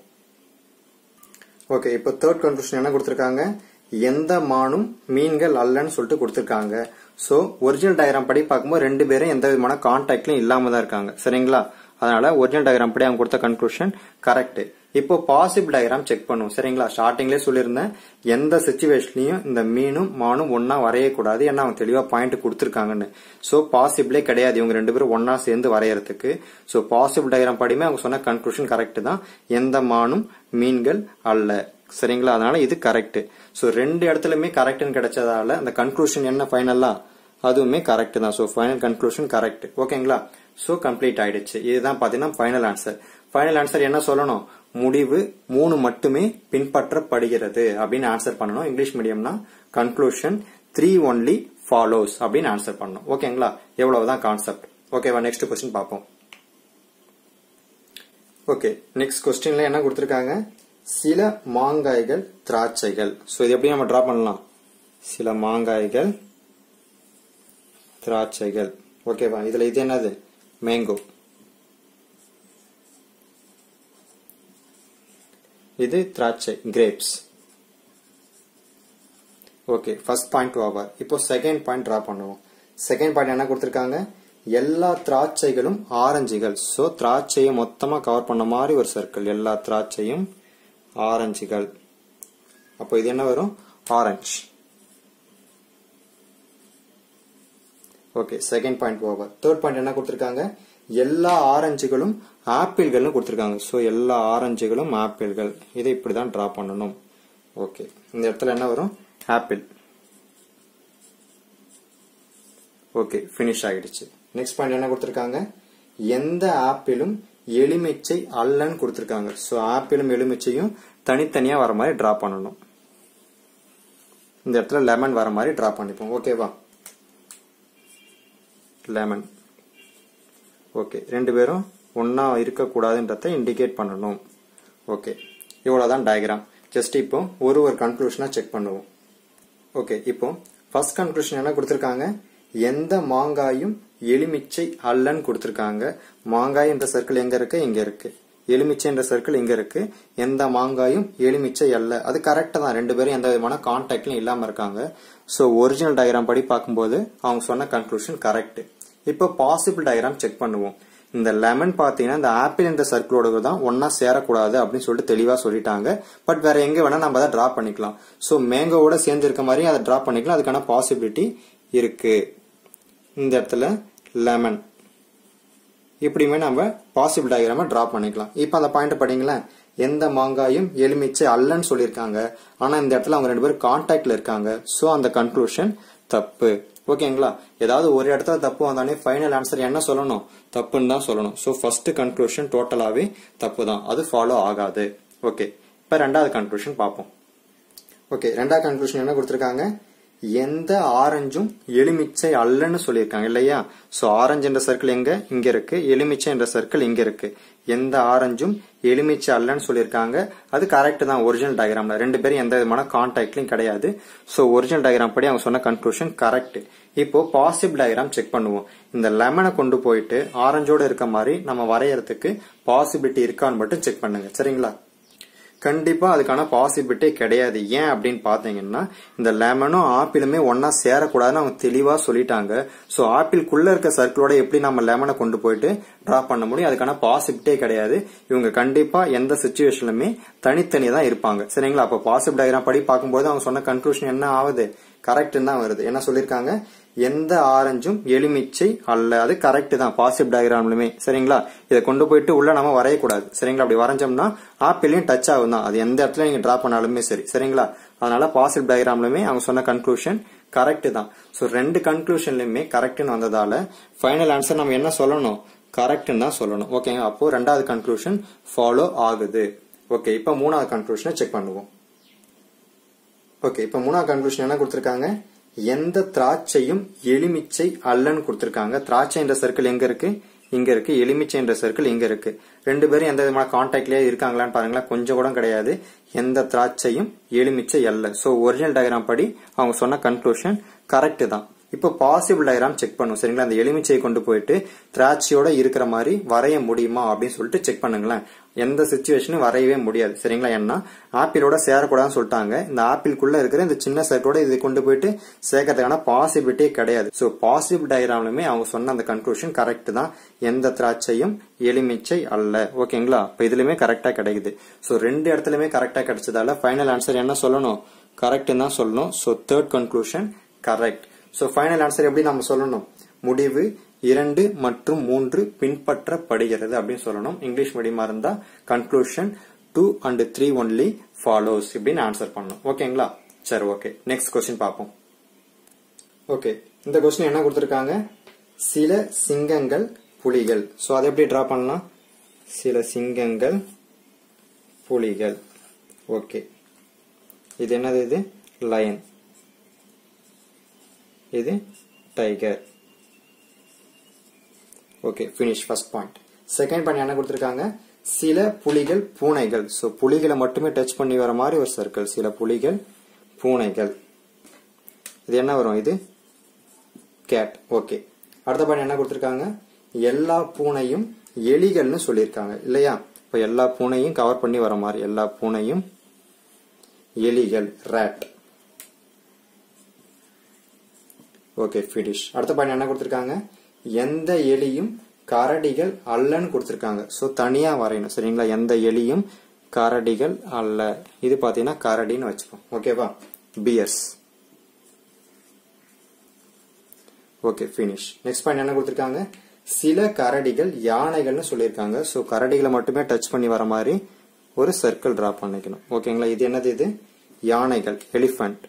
ஓகே இப்போ தேர்ட் கன்க்ளூஷன் என்ன கொடுத்திருக்காங்க எந்த மானும் மீன்கள் அல்லன்னு சொல்லிட்டு கொடுத்திருக்காங்க சோ ஒரிஜினல் டயக்ராம் படி பார்க்கும்போது ரெண்டு பேரும் எந்த விதமான கான்டாக்ட்லயும் இல்லாம தான் இருக்காங்க சரிங்களா அதனால ஒரிஜினல் டயக்ராம் படி அவங்க கொடுத்த கன்க்ளூஷன் கரெக்ட் இப்போ பாசிபிள் டயக்ராம் செக் பண்ணுவோம் சரிங்களா ஸ்டார்டிங்லேயே சொல்லியிருந்தேன் எந்த சுச்சுவேஷன்லயும் இந்த மீனும் மானும் ஒன்னா வரையக்கூடாது ஏன்னா அவங்க தெளிவா பாயிண்ட் கொடுத்துருக்காங்கன்னு சோ பாசிபிளே கிடையாது இவங்க ரெண்டு பேரும் ஒன்னா சேர்ந்து வரையறதுக்கு சோ பாசிபிள் டயக்ராம் படியுமே அவங்க சொன்ன கன்க்ளூஷன் கரெக்ட் தான் எந்த மானும் மீன்கள் அல்ல சரிங்களா அதனால இது கரெக்ட் சோ ரெண்டு இடத்துலயுமே கரெக்ட்னு கிடைச்சதால அந்த கன்க்ளூஷன் என்ன ஃபைனலா அதுவுமே கரெக்ட் தான் சோ ஃபைனல் கன்க்ளூஷன் கரெக்ட் ஓகேங்களா சோ கம்ப்ளீட் ஆயிடுச்சு இதுதான் பாத்தீங்கன்னா ஃபைனல் ஆன்சர் ஃபைனல் ஆன்சர் என்ன சொல்லணும் முடிவு மூணு மட்டுமே பின்பற்றப்படுகிறது அப்படின்னு ஆன்சர் பண்ணணும் இங்கிலீஷ் மீடியம்னா கன்க்ளூஷன் த்ரீ ஒன்லி ஃபாலோஸ் அப்படின்னு ஆன்சர் பண்ணணும் ஓகேங்களா எவ்வளவுதான் கான்செப்ட் ஓகேவா நெக்ஸ்ட் கொஸ்டின் பார்ப்போம் ஓகே நெக்ஸ்ட் கொஸ்டின்ல என்ன கொடுத்திருக்காங்க சில மாங்காய்கள் திராட்சைகள் ஸோ இது எப்படி நம்ம டிரா பண்ணலாம் சில மாங்காய்கள் திராட்சைகள் ஓகேவா இதுல இது என்னது மேங்கோ இது திராட்சை grapes okay first point over இப்போ செகண்ட் பாயிண்ட் டிரா பண்ணுவோம் செகண்ட் பாயிண்ட் என்ன கொடுத்திருக்காங்க எல்லா திராட்சைகளும் ஆரஞ்சுகள் ஸோ திராட்சையை மொத்தமா கவர் பண்ண மாதிரி ஒரு சர்க்கிள் எல்லா திராட்சையும் ஆரஞ்சுகள் அப்போ இது என்ன வரும் orange okay second point over third point என்ன கொடுத்திருக்காங்க எல்லா ஆரஞ்சுகளும் ஆப்பிள்கள்னு கொடுத்துருக்காங்க ஸோ எல்லா ஆரஞ்சுகளும் ஆப்பிள்கள் இதை இப்படி தான் ட்ரா பண்ணணும் ஓகே இந்த இடத்துல என்ன வரும் ஆப்பிள் ஓகே ஃபினிஷ் ஆகிடுச்சு நெக்ஸ்ட் பாயிண்ட் என்ன கொடுத்துருக்காங்க எந்த ஆப்பிளும் எலுமிச்சை அல்லன்னு கொடுத்துருக்காங்க ஸோ ஆப்பிளும் எலுமிச்சையும் தனித்தனியா வர மாதிரி டிரா பண்ணணும் இந்த இடத்துல லெமன் வர மாதிரி டிரா பண்ணிப்போம் ஓகேவா லெமன் ஓகே ரெண்டு பேரும் ஒன்னா இருக்கக்கூடாதுன்றத இண்டிகேட் பண்ணணும் ஓகே இவ்வளவுதான் டயக்ராம் ஜஸ்ட் இப்போ ஒரு ஒரு கன்க்ளூஷனா செக் பண்ணுவோம் ஓகே இப்போ ஃபர்ஸ்ட் கன்க்ளூஷன் என்ன கொடுத்துருக்காங்க எந்த மாங்காயும் எலுமிச்சை அல்லன்னு கொடுத்துருக்காங்க மாங்காய் என்ற சர்க்கிள் எங்க இருக்கு இங்க இருக்கு எலுமிச்சை என்ற சர்க்கிள் இங்க இருக்கு எந்த மாங்காயும் எலுமிச்சை அல்ல அது கரெக்டா தான் ரெண்டு பேரும் எந்த விதமான கான்டாக்ட்லயும் இல்லாம இருக்காங்க சோ ஒரிஜினல் டயக்ராம் படி பார்க்கும்போது அவங்க சொன்ன கன்க்ளூஷன் கரெக்ட் இப்போ பாசிபிள் டயக்ராம் செக் பண்ணுவோம் இந்த லெமன் பாத்தீங்கன்னா இந்த ஆப்பிள் என்ற சர்க்கிளோட தான் ஒன்னா சேரக்கூடாது அப்படின்னு சொல்லிட்டு தெளிவா சொல்லிட்டாங்க பட் வேற எங்க வேணா நம்ம அதை டிரா பண்ணிக்கலாம் சோ மேங்கோவோட சேர்ந்து இருக்க மாதிரி அதை டிரா பண்ணிக்கலாம் அதுக்கான பாசிபிலிட்டி இருக்கு இந்த இடத்துல லெமன் இப்படியுமே நம்ம பாசிபிள் டயக்ராம டிரா பண்ணிக்கலாம் இப்போ அந்த பாயிண்ட் படிங்களேன் எந்த மாங்காயும் எலுமிச்சை அல்லன்னு சொல்லியிருக்காங்க ஆனா இந்த இடத்துல அவங்க ரெண்டு பேரும் கான்டாக்ட்ல இருக்காங்க சோ அந்த கன்க்ளூஷன் தப்பு ஓகேங்களா ஏதாவது ஒரு இடத்துல தப்பு வந்தாலே ஃபைனல் ஆன்சர் என்ன சொல்லணும் தப்புன்னு தான் சொல்லணும் ஸோ ஃபர்ஸ்ட் கன்க்ளூஷன் டோட்டலாவே தப்பு தான் அது ஃபாலோ ஆகாது ஓகே இப்போ ரெண்டாவது கன்க்ளூஷன் பார்ப்போம் ஓகே ரெண்டாவது கன்க்ளூஷன் என்ன கொடுத்துருக்காங்க எந்த ஆரஞ்சும் எலுமிச்சை அல்லன்னு சொல்லியிருக்காங்க இல்லையா சோ ஆரஞ்சு என்ற சர்க்கிள் எங்க இங்க இருக்கு எலுமிச்சை என்ற சர்க்கிள் இங்க இருக்கு எந்த ஆரஞ்சும் எலுமிச்சை அல்லன்னு சொல்லியிருக்காங்க அது கரெக்ட் தான் ஒரிஜினல் டயக்ராம்ல ரெண்டு பேரும் எந்த விதமான கான்டாக்ட்லயும் கிடையாது சோ ஒரிஜினல் டயக்ராம் படி அவங்க சொன்ன கன்க்ளூஷன் கரெக்ட் இப்போ பாசிபிள் டயக்ராம் செக் பண்ணுவோம் இந்த லெமனை கொண்டு போயிட்டு ஆரஞ்சோட இருக்க மாதிரி நம்ம வரையறதுக்கு பாசிபிலிட்டி இருக்கான்னு மட்டும் செக் பண்ணுங்க சரிங்களா கண்டிப்பா அதுக்கான பாசிபிலிட்டி கிடையாது ஏன் அப்படின்னு பாத்தீங்கன்னா இந்த லெமனும் ஆப்பிளுமே ஒன்னா சேரக்கூடாதுன்னு அவங்க தெளிவா சொல்லிட்டாங்க சோ ஆப்பிள்குள்ள இருக்க சர்க்கிளோட எப்படி நம்ம லெமனை கொண்டு போயிட்டு டிரா பண்ண முடியும் அதுக்கான பாசிபிலிட்டியே கிடையாது இவங்க கண்டிப்பா எந்த சுச்சுவேஷன்லுமே தனித்தனியா தான் இருப்பாங்க சரிங்களா அப்ப பாசிபிள் டயக்ராம் படி பார்க்கும்போது அவங்க சொன்ன கன்க்ளூஷன் என்ன ஆகுது கரெக்ட் தான் வருது என்ன சொல்லிருக்காங்க எந்த ஆரஞ்சும் எலுமிச்சை அல்ல அது கரெக்ட் தான் பாசிபிள் டயக்ராம்லுமே சரிங்களா இதை கொண்டு போயிட்டு உள்ள நம்ம வரையக்கூடாது சரிங்களா அப்படி வரைஞ்சோம்னா ஆப்பிளையும் டச் ஆகும் தான் அது எந்த இடத்துல நீங்க டிரா பண்ணாலுமே சரி சரிங்களா அதனால பாசிபிள் டயக்ராம்லுமே அவங்க சொன்ன கன்க்ளூஷன் கரெக்ட் தான் ஸோ ரெண்டு கன்க்ளூஷன்லயுமே கரெக்ட்னு வந்ததால ஃபைனல் ஆன்சர் நம்ம என்ன சொல்லணும் கரெக்ட்னு தான் சொல்லணும் ஓகேங்க அப்போ ரெண்டாவது கன்க்ளூஷன் ஃபாலோ ஆகுது ஓகே இப்போ மூணாவது கன்க்ளூஷனை செக் பண்ணுவோம் ஓகே இப்போ மூணாவது கன்க்ளூஷன் என்ன கொடுத்துருக்காங்க எந்த திராட்சையும் எலுமிச்சை அல்லன்னு கொடுத்துருக்காங்க திராட்சை என்ற சர்க்கிள் எங்க இருக்கு இங்க இருக்கு எலுமிச்சை என்ற சர்க்கிள் இங்க இருக்கு ரெண்டு பேரும் எந்த விதமான கான்டாக்ட்லயே இருக்காங்களான்னு பாருங்களேன் கொஞ்சம் கூட கிடையாது எந்த திராட்சையும் எலுமிச்சை அல்ல சோ ஒரிஜினல் டயக்ராம் படி அவங்க சொன்ன கன்க்ளூஷன் கரெக்ட் தான் இப்போ பாசிபிள் டயக்ராம் செக் பண்ணும் சரிங்களா அந்த எலுமிச்சையை கொண்டு போயிட்டு திராட்சையோட இருக்கிற மாதிரி வரைய முடியுமா அப்படின்னு சொல்லிட்டு செக் பண்ணுங்களேன் எந்த சுச்சுவேஷனும் வரையவே முடியாது சரிங்களா ஏன்னா ஆப்பிளோட சேரக்கூடாதுன்னு சொல்லிட்டாங்க இந்த ஆப்பிள்குள்ள இருக்கிற இந்த சின்ன சர்க்கோட இதை கொண்டு போயிட்டு சேர்க்கறதுக்கான பாசிபிலிட்டியே கிடையாது ஸோ பாசிபிள் டயக்ராம்லுமே அவங்க சொன்ன அந்த கன்க்ளூஷன் கரெக்ட் தான் எந்த திராட்சையும் எலுமிச்சை அல்ல ஓகேங்களா இப்போ இதுலயுமே கரெக்டா கிடைக்குது ஸோ ரெண்டு இடத்துலயுமே கரெக்டா கிடைச்சதால ஃபைனல் ஆன்சர் என்ன சொல்லணும் கரெக்ட் தான் சொல்லணும் so third conclusion correct so final answer எப்படி நம்ம சொல்லணும் முடிவு இரண்டு மற்றும் மூன்று பின்பற்றப்படுகிறது அப்படின்னு சொல்லணும் இங்கிலீஷ் மீடியமா இருந்தா conclusion two and three only follows இப்படின்னு ஆன்சர் பண்ணணும் ஓகேங்களா சரி ஓகே நெக்ஸ்ட் கொஸ்டின் பார்ப்போம் ஓகே இந்த கொஸ்டின் என்ன கொடுத்துருக்காங்க சில சிங்கங்கள் புலிகள் ஸோ அதை எப்படி டிரா பண்ணலாம் சில சிங்கங்கள் புலிகள் ஓகே இது என்னது இது லயன் இது tiger okay finish first point second point என்ன கொடுத்துருக்காங்க சில புலிகள் பூனைகள் ஸோ புலிகளை மட்டுமே டச் பண்ணி வர மாதிரி ஒரு சர்க்கிள் சில புலிகள் பூனைகள் இது என்ன வரும் இது கேட் ஓகே அடுத்த பாயிண்ட் என்ன கொடுத்துருக்காங்க எல்லா பூனையும் எலிகள்னு சொல்லியிருக்காங்க இல்லையா இப்போ எல்லா பூனையும் கவர் பண்ணி வர மாதிரி எல்லா பூனையும் எலிகள் ரேட் ஓகே ஃபினிஷ் அடுத்த பாயிண்ட் என்ன கொடுத்துருக்காங்க எந்த எலியும் கரடிகள் அல்லன்னு கொடுத்துருக்காங்க ஸோ தனியா வரையணும் சரிங்களா எந்த எலியும் கரடிகள் அல்ல இது பாத்தீங்கன்னா கரடின்னு வச்சுப்போம் ஓகேவா bears okay finish next point என்ன கொடுத்துருக்காங்க சில கரடிகள் யானைகள்னு சொல்லியிருக்காங்க ஸோ கரடிகளை மட்டுமே டச் பண்ணி வர மாதிரி ஒரு சர்க்கிள் டிரா பண்ணிக்கணும் ஓகேங்களா இது என்னது இது யானைகள் எலிஃபண்ட்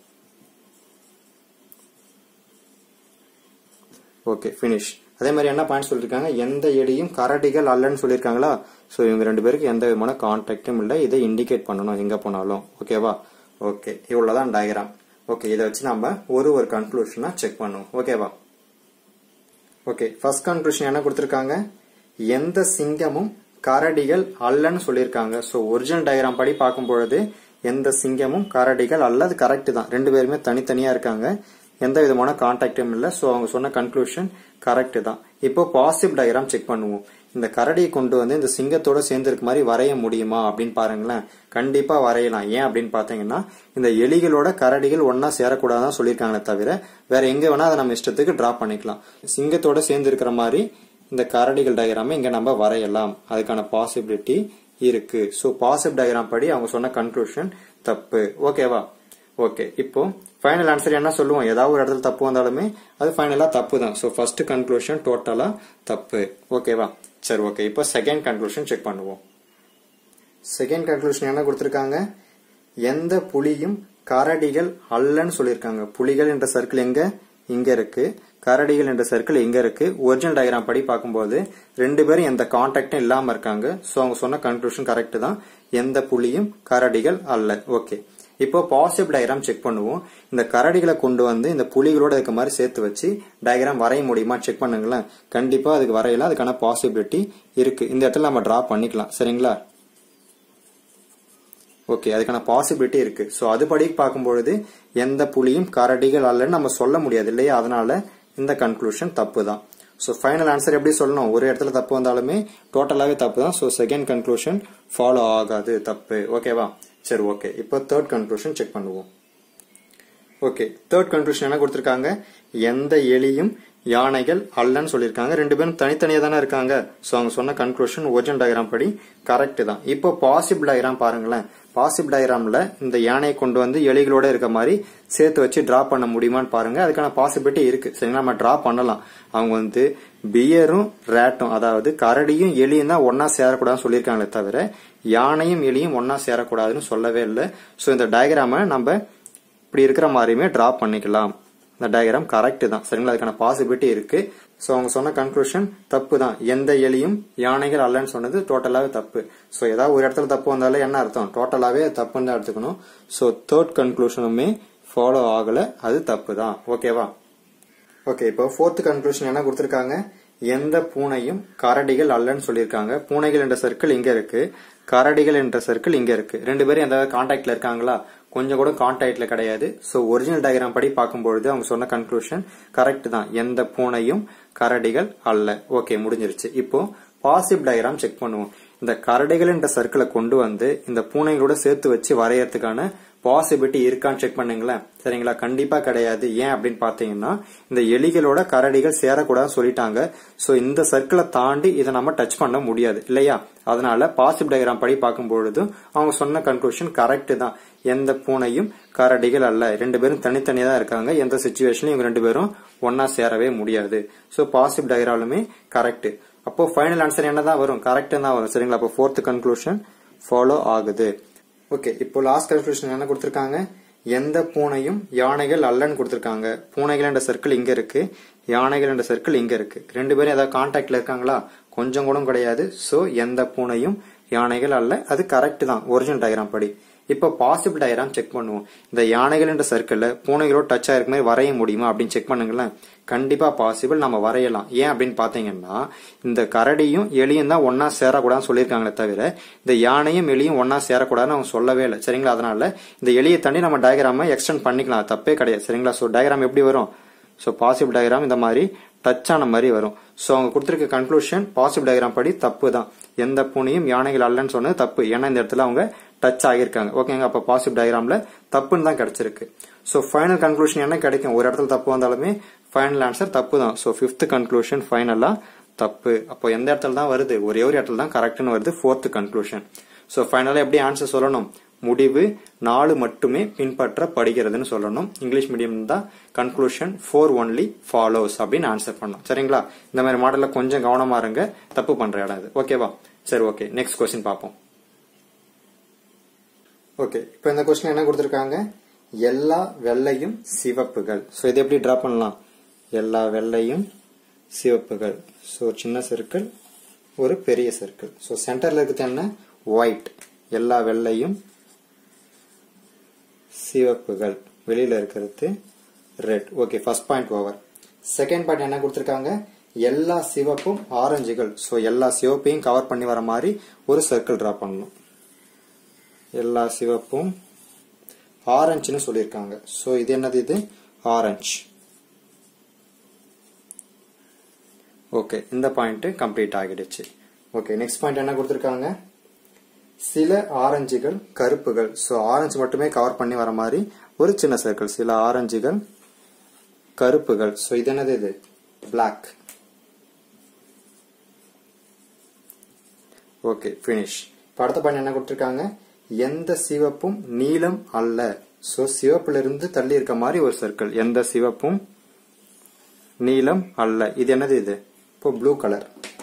ஓகே ஃபினிஷ் அதே மாதிரி என்ன பாயிண்ட் சொல்லியிருக்காங்க எந்த எலியும் கரடிகள் அல்லன்னு சொல்லியிருக்காங்களா ஸோ இவங்க ரெண்டு பேருக்கு எந்த விதமான கான்டாக்டும் இல்லை இதை இண்டிகேட் பண்ணணும் எங்க போனாலும் ஓகேவா ஓகே இவ்வளவுதான் டயக்ராம் ஓகே இதை வச்சு நம்ம ஒரு ஒரு கன்க்ளூஷனா செக் பண்ணுவோம் ஓகேவா ஓகே ஃபர்ஸ்ட் கன்க்ளூஷன் என்ன கொடுத்திருக்காங்க எந்த சிங்கமும் கரடிகள் அல்லன்னு சொல்லியிருக்காங்க ஸோ ஒரிஜினல் டயக்ராம் படி பார்க்கும் பொழுது எந்த சிங்கமும் கரடிகள் அல்ல அது கரெக்ட் தான் ரெண்டு பேருமே தனித்தனியா இருக்காங்க எந்த விதமான கான்டாக்டும் இல்லை ஸோ அவங்க சொன்ன கன்க்ளூஷன் கரெக்ட் தான் இப்போ பாசிட்டிவ் டயக்ராம் செக் பண்ணுவோம் இந்த கரடியை கொண்டு வந்து இந்த சிங்கத்தோட சேர்ந்து இருக்க மாதிரி வரைய முடியுமா அப்படின்னு பாருங்களேன் கண்டிப்பா வரையலாம் ஏன் அப்படின்னு பாத்தீங்கன்னா இந்த எலிகளோட கரடிகள் ஒன்னா சேரக்கூடாதான் சொல்லியிருக்காங்களே தவிர வேற எங்க வேணா அதை நம்ம இஷ்டத்துக்கு டிரா பண்ணிக்கலாம் சிங்கத்தோட சேர்ந்து இருக்கிற மாதிரி இந்த கரடிகள் டயக்ராமை இங்க நம்ம வரையலாம் அதுக்கான பாசிபிலிட்டி இருக்கு ஸோ பாசிட்டிவ் டயக்ராம் படி அவங்க சொன்ன கன்க்ளூஷன் தப்பு ஓகேவா ஓகே இப்போ ஃபைனல் ஆன்சர் என்ன சொல்லுவோம் ஏதாவது ஒரு இடத்துல தப்பு வந்தாலுமே அது ஃபைனலா தப்பு தான் ஸோ ஃபர்ஸ்ட் கன்க்ளூஷன் டோட்டலா தப்பு ஓகேவா சரி ஓகே இப்போ செகண்ட் கன்க்ளூஷன் செக் பண்ணுவோம் செகண்ட் கன்க்ளூஷன் என்ன கொடுத்திருக்காங்க எந்த புலியும் கரடிகள் அல்லன்னு சொல்லியிருக்காங்க புலிகள் என்ற சர்க்கிள் எங்க இங்க இருக்கு கரடிகள் என்ற சர்க்கிள் எங்க இருக்கு ஒரிஜினல் டயக்ராம் படி பார்க்கும்போது ரெண்டு பேரும் எந்த கான்டாக்டும் இல்லாம இருக்காங்க ஸோ அவங்க சொன்ன கன்க்ளூஷன் கரெக்ட் தான் எந்த புலியும் கரடிகள் அல்ல ஓகே இப்போ பாசிட்டிவ் டயக்ராம் செக் பண்ணுவோம் இந்த கரடிகளை கொண்டு வந்து இந்த புலிகளோட இருக்க மாதிரி சேர்த்து வச்சு டயக்ராம் வரைய முடியுமா செக் பண்ணுங்களேன் கண்டிப்பா அதுக்கு வரையலாம் அதுக்கான பாசிபிலிட்டி இருக்கு இந்த இடத்துல நம்ம டிரா பண்ணிக்கலாம் சரிங்களா ஓகே அதுக்கான பாசிபிலிட்டி இருக்கு ஸோ அதுபடி பார்க்கும்பொழுது எந்த புலியும் கரடிகள் அல்லன்னு நம்ம சொல்ல முடியாது இல்லையா அதனால இந்த கன்க்ளூஷன் தப்பு தான் ஸோ ஃபைனல் ஆன்சர் எப்படி சொல்லணும் ஒரு இடத்துல தப்பு வந்தாலுமே டோட்டலாகவே தப்பு தான் ஸோ செகண்ட் கன்க்ளூஷன் ஃபாலோ ஆகாது தப்பு ஓகேவா சரி ஓகே இப்போ தேர்ட் கன்க்ளூஷன் செக் பண்ணுவோம் ஓகே தேர்ட் கன்க்ளூஷன் என்ன கொடுத்திருக்காங்க எந்த எலியும் யானைகள் அல்லன்னு சொல்லியிருக்காங்க ரெண்டு பேரும் தனித்தனியா தானே இருக்காங்க ஸோ அவங்க சொன்ன கன்க்ளூஷன் ஒரிஜினல் டயக்ராம் படி கரெக்ட் தான் இப்போ பாசிபிள் டயக்ராம் பாருங்களேன் பாசிபிள் டயக்ராம்ல இந்த யானையை கொண்டு வந்து எலிகளோட இருக்க மாதிரி சேர்த்து வச்சு டிரா பண்ண முடியுமான்னு பாருங்க அதுக்கான பாசிபிலிட்டி இருக்கு சரிங்களா நம்ம டிரா பண்ணலாம் அவங்க வந்து பியரும் ரேட்டும் அதாவது கரடியும் எலியும் தான் ஒன்னா சேரக்கூடாதுன்னு சொல்லியிருக்காங்களே தவிர யானையும் எலியும் ஒன்னா சேரக்கூடாதுன்னு சொல்லவே இல்லை ஸோ இந்த டயக்ராமை நம்ம இப்படி இருக்கிற மாதிரியுமே டிரா பண்ணிக்கலாம் இந்த டயக்ராம் கரெக்ட் தான் சரிங்களா அதுக்கான பாசிபிலிட்டி இருக்கு ஸோ அவங்க சொன்ன கன்க்ளூஷன் தப்பு தான் எந்த எலியும் யானைகள் அல்லன்னு சொன்னது டோட்டலாவே தப்பு ஸோ ஏதாவது ஒரு இடத்துல தப்பு வந்தாலே என்ன அர்த்தம் டோட்டலாவே தப்புன்னு தான் எடுத்துக்கணும் ஸோ தேர்ட் கன்க்ளூஷனுமே ஃபாலோ ஆகல அது தப்பு தான் ஓகேவா ஓகே இப்போ ஃபோர்த் கன்க்ளூஷன் என்ன கொடுத்திருக்காங்க எந்த பூனையும் கரடிகள் அல்லன்னு சொல்லியிருக்காங்க பூனைகள் என்ற சர்க்கிள் இங்க இருக்கு கரடிகள் என்ற சர்க்கிள் இங்க இருக்கு ரெண்டு பேரும் எந்த கான்டாக்ட்ல இருக்காங்களா கொஞ்சம் கூட கான்டாக்ட்ல கிடையாது ஸோ ஒரிஜினல் டயக்ராம் படி பார்க்கும்பொழுது அவங்க சொன்ன கன்க்ளூஷன் கரெக்ட் தான் எந்த பூனையும் கரடிகள் அல்ல ஓகே முடிஞ்சிருச்சு இப்போ பாசிட்டிவ் டயக்ராம் செக் பண்ணுவோம் இந்த கரடிகள் என்ற சர்க்கிளை கொண்டு வந்து இந்த பூனைகளோட சேர்த்து வச்சு வரையறதுக்கான பாசிபிலிட்டி இருக்கான்னு செக் பண்ணுங்களேன் சரிங்களா கண்டிப்பா கிடையாது ஏன் அப்படின்னு பாத்தீங்கன்னா இந்த எலிகளோட கரடிகள் சேரக்கூடாதுன்னு சொல்லிட்டாங்க சோ இந்த சர்க்கிளை தாண்டி இதை நம்ம டச் பண்ண முடியாது இல்லையா அதனால பாசிட்டிவ் டயக்ராம் படி பார்க்கும்பொழுது அவங்க சொன்ன கன்க்ளூஷன் கரெக்ட் தான் எந்த பூனையும் கரடிகள் அல்ல ரெண்டு பேரும் தனித்தனியா தான் இருக்காங்க எந்த சுச்சுவேஷன்லயும் இவங்க ரெண்டு பேரும் ஒன்னா சேரவே முடியாது சோ பாசிட்டிவ் டயக்ராலுமே கரெக்ட் அப்போ ஃபைனல் ஆன்சர் என்னதான் வரும் கரெக்ட் தான் வரும் சரிங்களா அப்போ ஃபோர்த் கன்க்ளூஷன் ஃபாலோ ஆகுது ஓகே இப்போ லாஸ்ட் கன்க்ளூஷன் என்ன கொடுத்திருக்காங்க எந்த பூனையும் யானைகள் அல்லன்னு கொடுத்திருக்காங்க பூனைகள் என்ற சர்க்கிள் இங்க இருக்கு யானைகள் என்ற சர்க்கிள் இங்க இருக்கு ரெண்டு பேரும் ஏதாவது கான்டாக்ட்ல இருக்காங்களா கொஞ்சம் கூட கிடையாது சோ எந்த பூனையும் யானைகள் அல்ல அது கரெக்ட் தான் ஒரிஜினல் டயக்ராம் படி இப்போ பாசிபிள் டயக்ராம் செக் பண்ணுவோம் இந்த யானைகள் என்ற சர்க்கிள்ல பூனைகளோட டச் ஆயிருக்க மாதிரி வரைய முடியுமா அப்படின்னு செக் பண்ணுங்களேன் கண்டிப்பா பாசிபிள் நம்ம வரையலாம் ஏன் அப்படின்னு பாத்தீங்கன்னா இந்த கரடியும் எலியும் தான் ஒன்னா சேரக்கூடாதுன்னு சொல்லியிருக்காங்களே தவிர இந்த யானையும் எலியும் ஒன்னா சேரக்கூடாதுன்னு அவங்க சொல்லவே இல்லை சரிங்களா அதனால இந்த எலியை தண்ணி நம்ம டயக்ராம எக்ஸ்டெண்ட் பண்ணிக்கலாம் அது தப்பே கிடையாது சரிங்களா ஸோ டயக்ராம் எப்படி வரும் ஸோ பாசிபிள் டயக்ராம் இந்த மாதிரி டச் ஆன மாதிரி வரும் ஸோ அவங்க கொடுத்துருக்க கன்க்ளூஷன் பாசிபிள் டயக்ராம் படி தப்பு தான் எந்த பூனையும் யானைகள் அல்லன்னு சொன்னது தப்பு ஏன்னா இந்த இடத்துல அவங்க டச் ஆகியிருக்காங்க ஓகேங்க அப்ப பாசிட்டிவ் டயக்ராம்ல தப்புன்னு தான் கிடைச்சிருக்கு ஸோ ஃபைனல் கன்க்ளூஷன் என்ன கிடைக்கும் ஒரு இடத்துல தப்பு வந்தாலுமே ஃபைனல் ஆன்சர் தப்பு தான் ஸோ ஃபிஃப்த் கன்க்ளூஷன் ஃபைனலா தப்பு அப்போ எந்த இடத்துல தான் வருது ஒரே ஒரு இடத்துல தான் கரெக்ட்னு வருது ஃபோர்த் கன்க்ளூஷன் ஸோ ஃபைனலாக எப்படி ஆன்சர் சொல்லணும் முடிவு நாலு மட்டுமே பின்பற்றப்படுகிறதுன்னு சொல்லணும் இங்கிலீஷ் மீடியம் தான் கன்க்ளூஷன் ஃபோர் ஒன்லி ஃபாலோஸ் அப்படின்னு ஆன்சர் பண்ணணும் சரிங்களா இந்த மாதிரி மாடல்ல கொஞ்சம் கவனமா இருங்க தப்பு பண்ற இடம் இது ஓகேவா சரி ஓகே நெக்ஸ்ட் கொஸ்டின் பார்ப்போம் ஓகே இப்போ இந்த கொஸ்டின் என்ன கொடுத்துருக்காங்க எல்லா வெள்ளையும் சிவப்புகள் ஸோ இதை எப்படி டிரா பண்ணலாம் எல்லா வெள்ளையும் சிவப்புகள் ஸோ சின்ன சர்க்கிள் ஒரு பெரிய சர்க்கிள் ஸோ சென்டர்ல இருக்கிறது என்ன ஒயிட் எல்லா வெள்ளையும் சிவப்புகள் வெளியில இருக்கிறது red okay first point over second point என்ன கொடுத்துருக்காங்க எல்லா சிவப்பும் ஆரஞ்சுகள் ஸோ எல்லா சிவப்பையும் கவர் பண்ணி வர மாதிரி ஒரு சர்க்கிள் டிரா பண்ணணும் எல்லா சிவப்பும் ஆரஞ்சுன்னு சொல்லியிருக்காங்க ஸோ இது என்னது இது ஆரஞ்சு ஓகே இந்த பாயிண்ட் கம்ப்ளீட் ஆகிடுச்சு ஓகே நெக்ஸ்ட் பாயிண்ட் என்ன கொடுத்துருக்காங்க சில ஆரஞ்சுகள் கருப்புகள் ஸோ ஆரஞ்சு மட்டுமே கவர் பண்ணி வர மாதிரி ஒரு சின்ன சர்க்கிள் சில ஆரஞ்சுகள் கருப்புகள் ஸோ இது என்னது இது பிளாக் ஓகே ஃபினிஷ் இப்போ அடுத்த பாயிண்ட் என்ன கொடுத்துருக்காங்க எந்த சிவப்பும் நீலம் அல்ல ஸோ சிவப்புல இருந்து தள்ளி இருக்க மாதிரி ஒரு சர்க்கிள் எந்த சிவப்பும் நீலம் அல்ல இது என்னது இது இப்போ ப்ளூ கலர்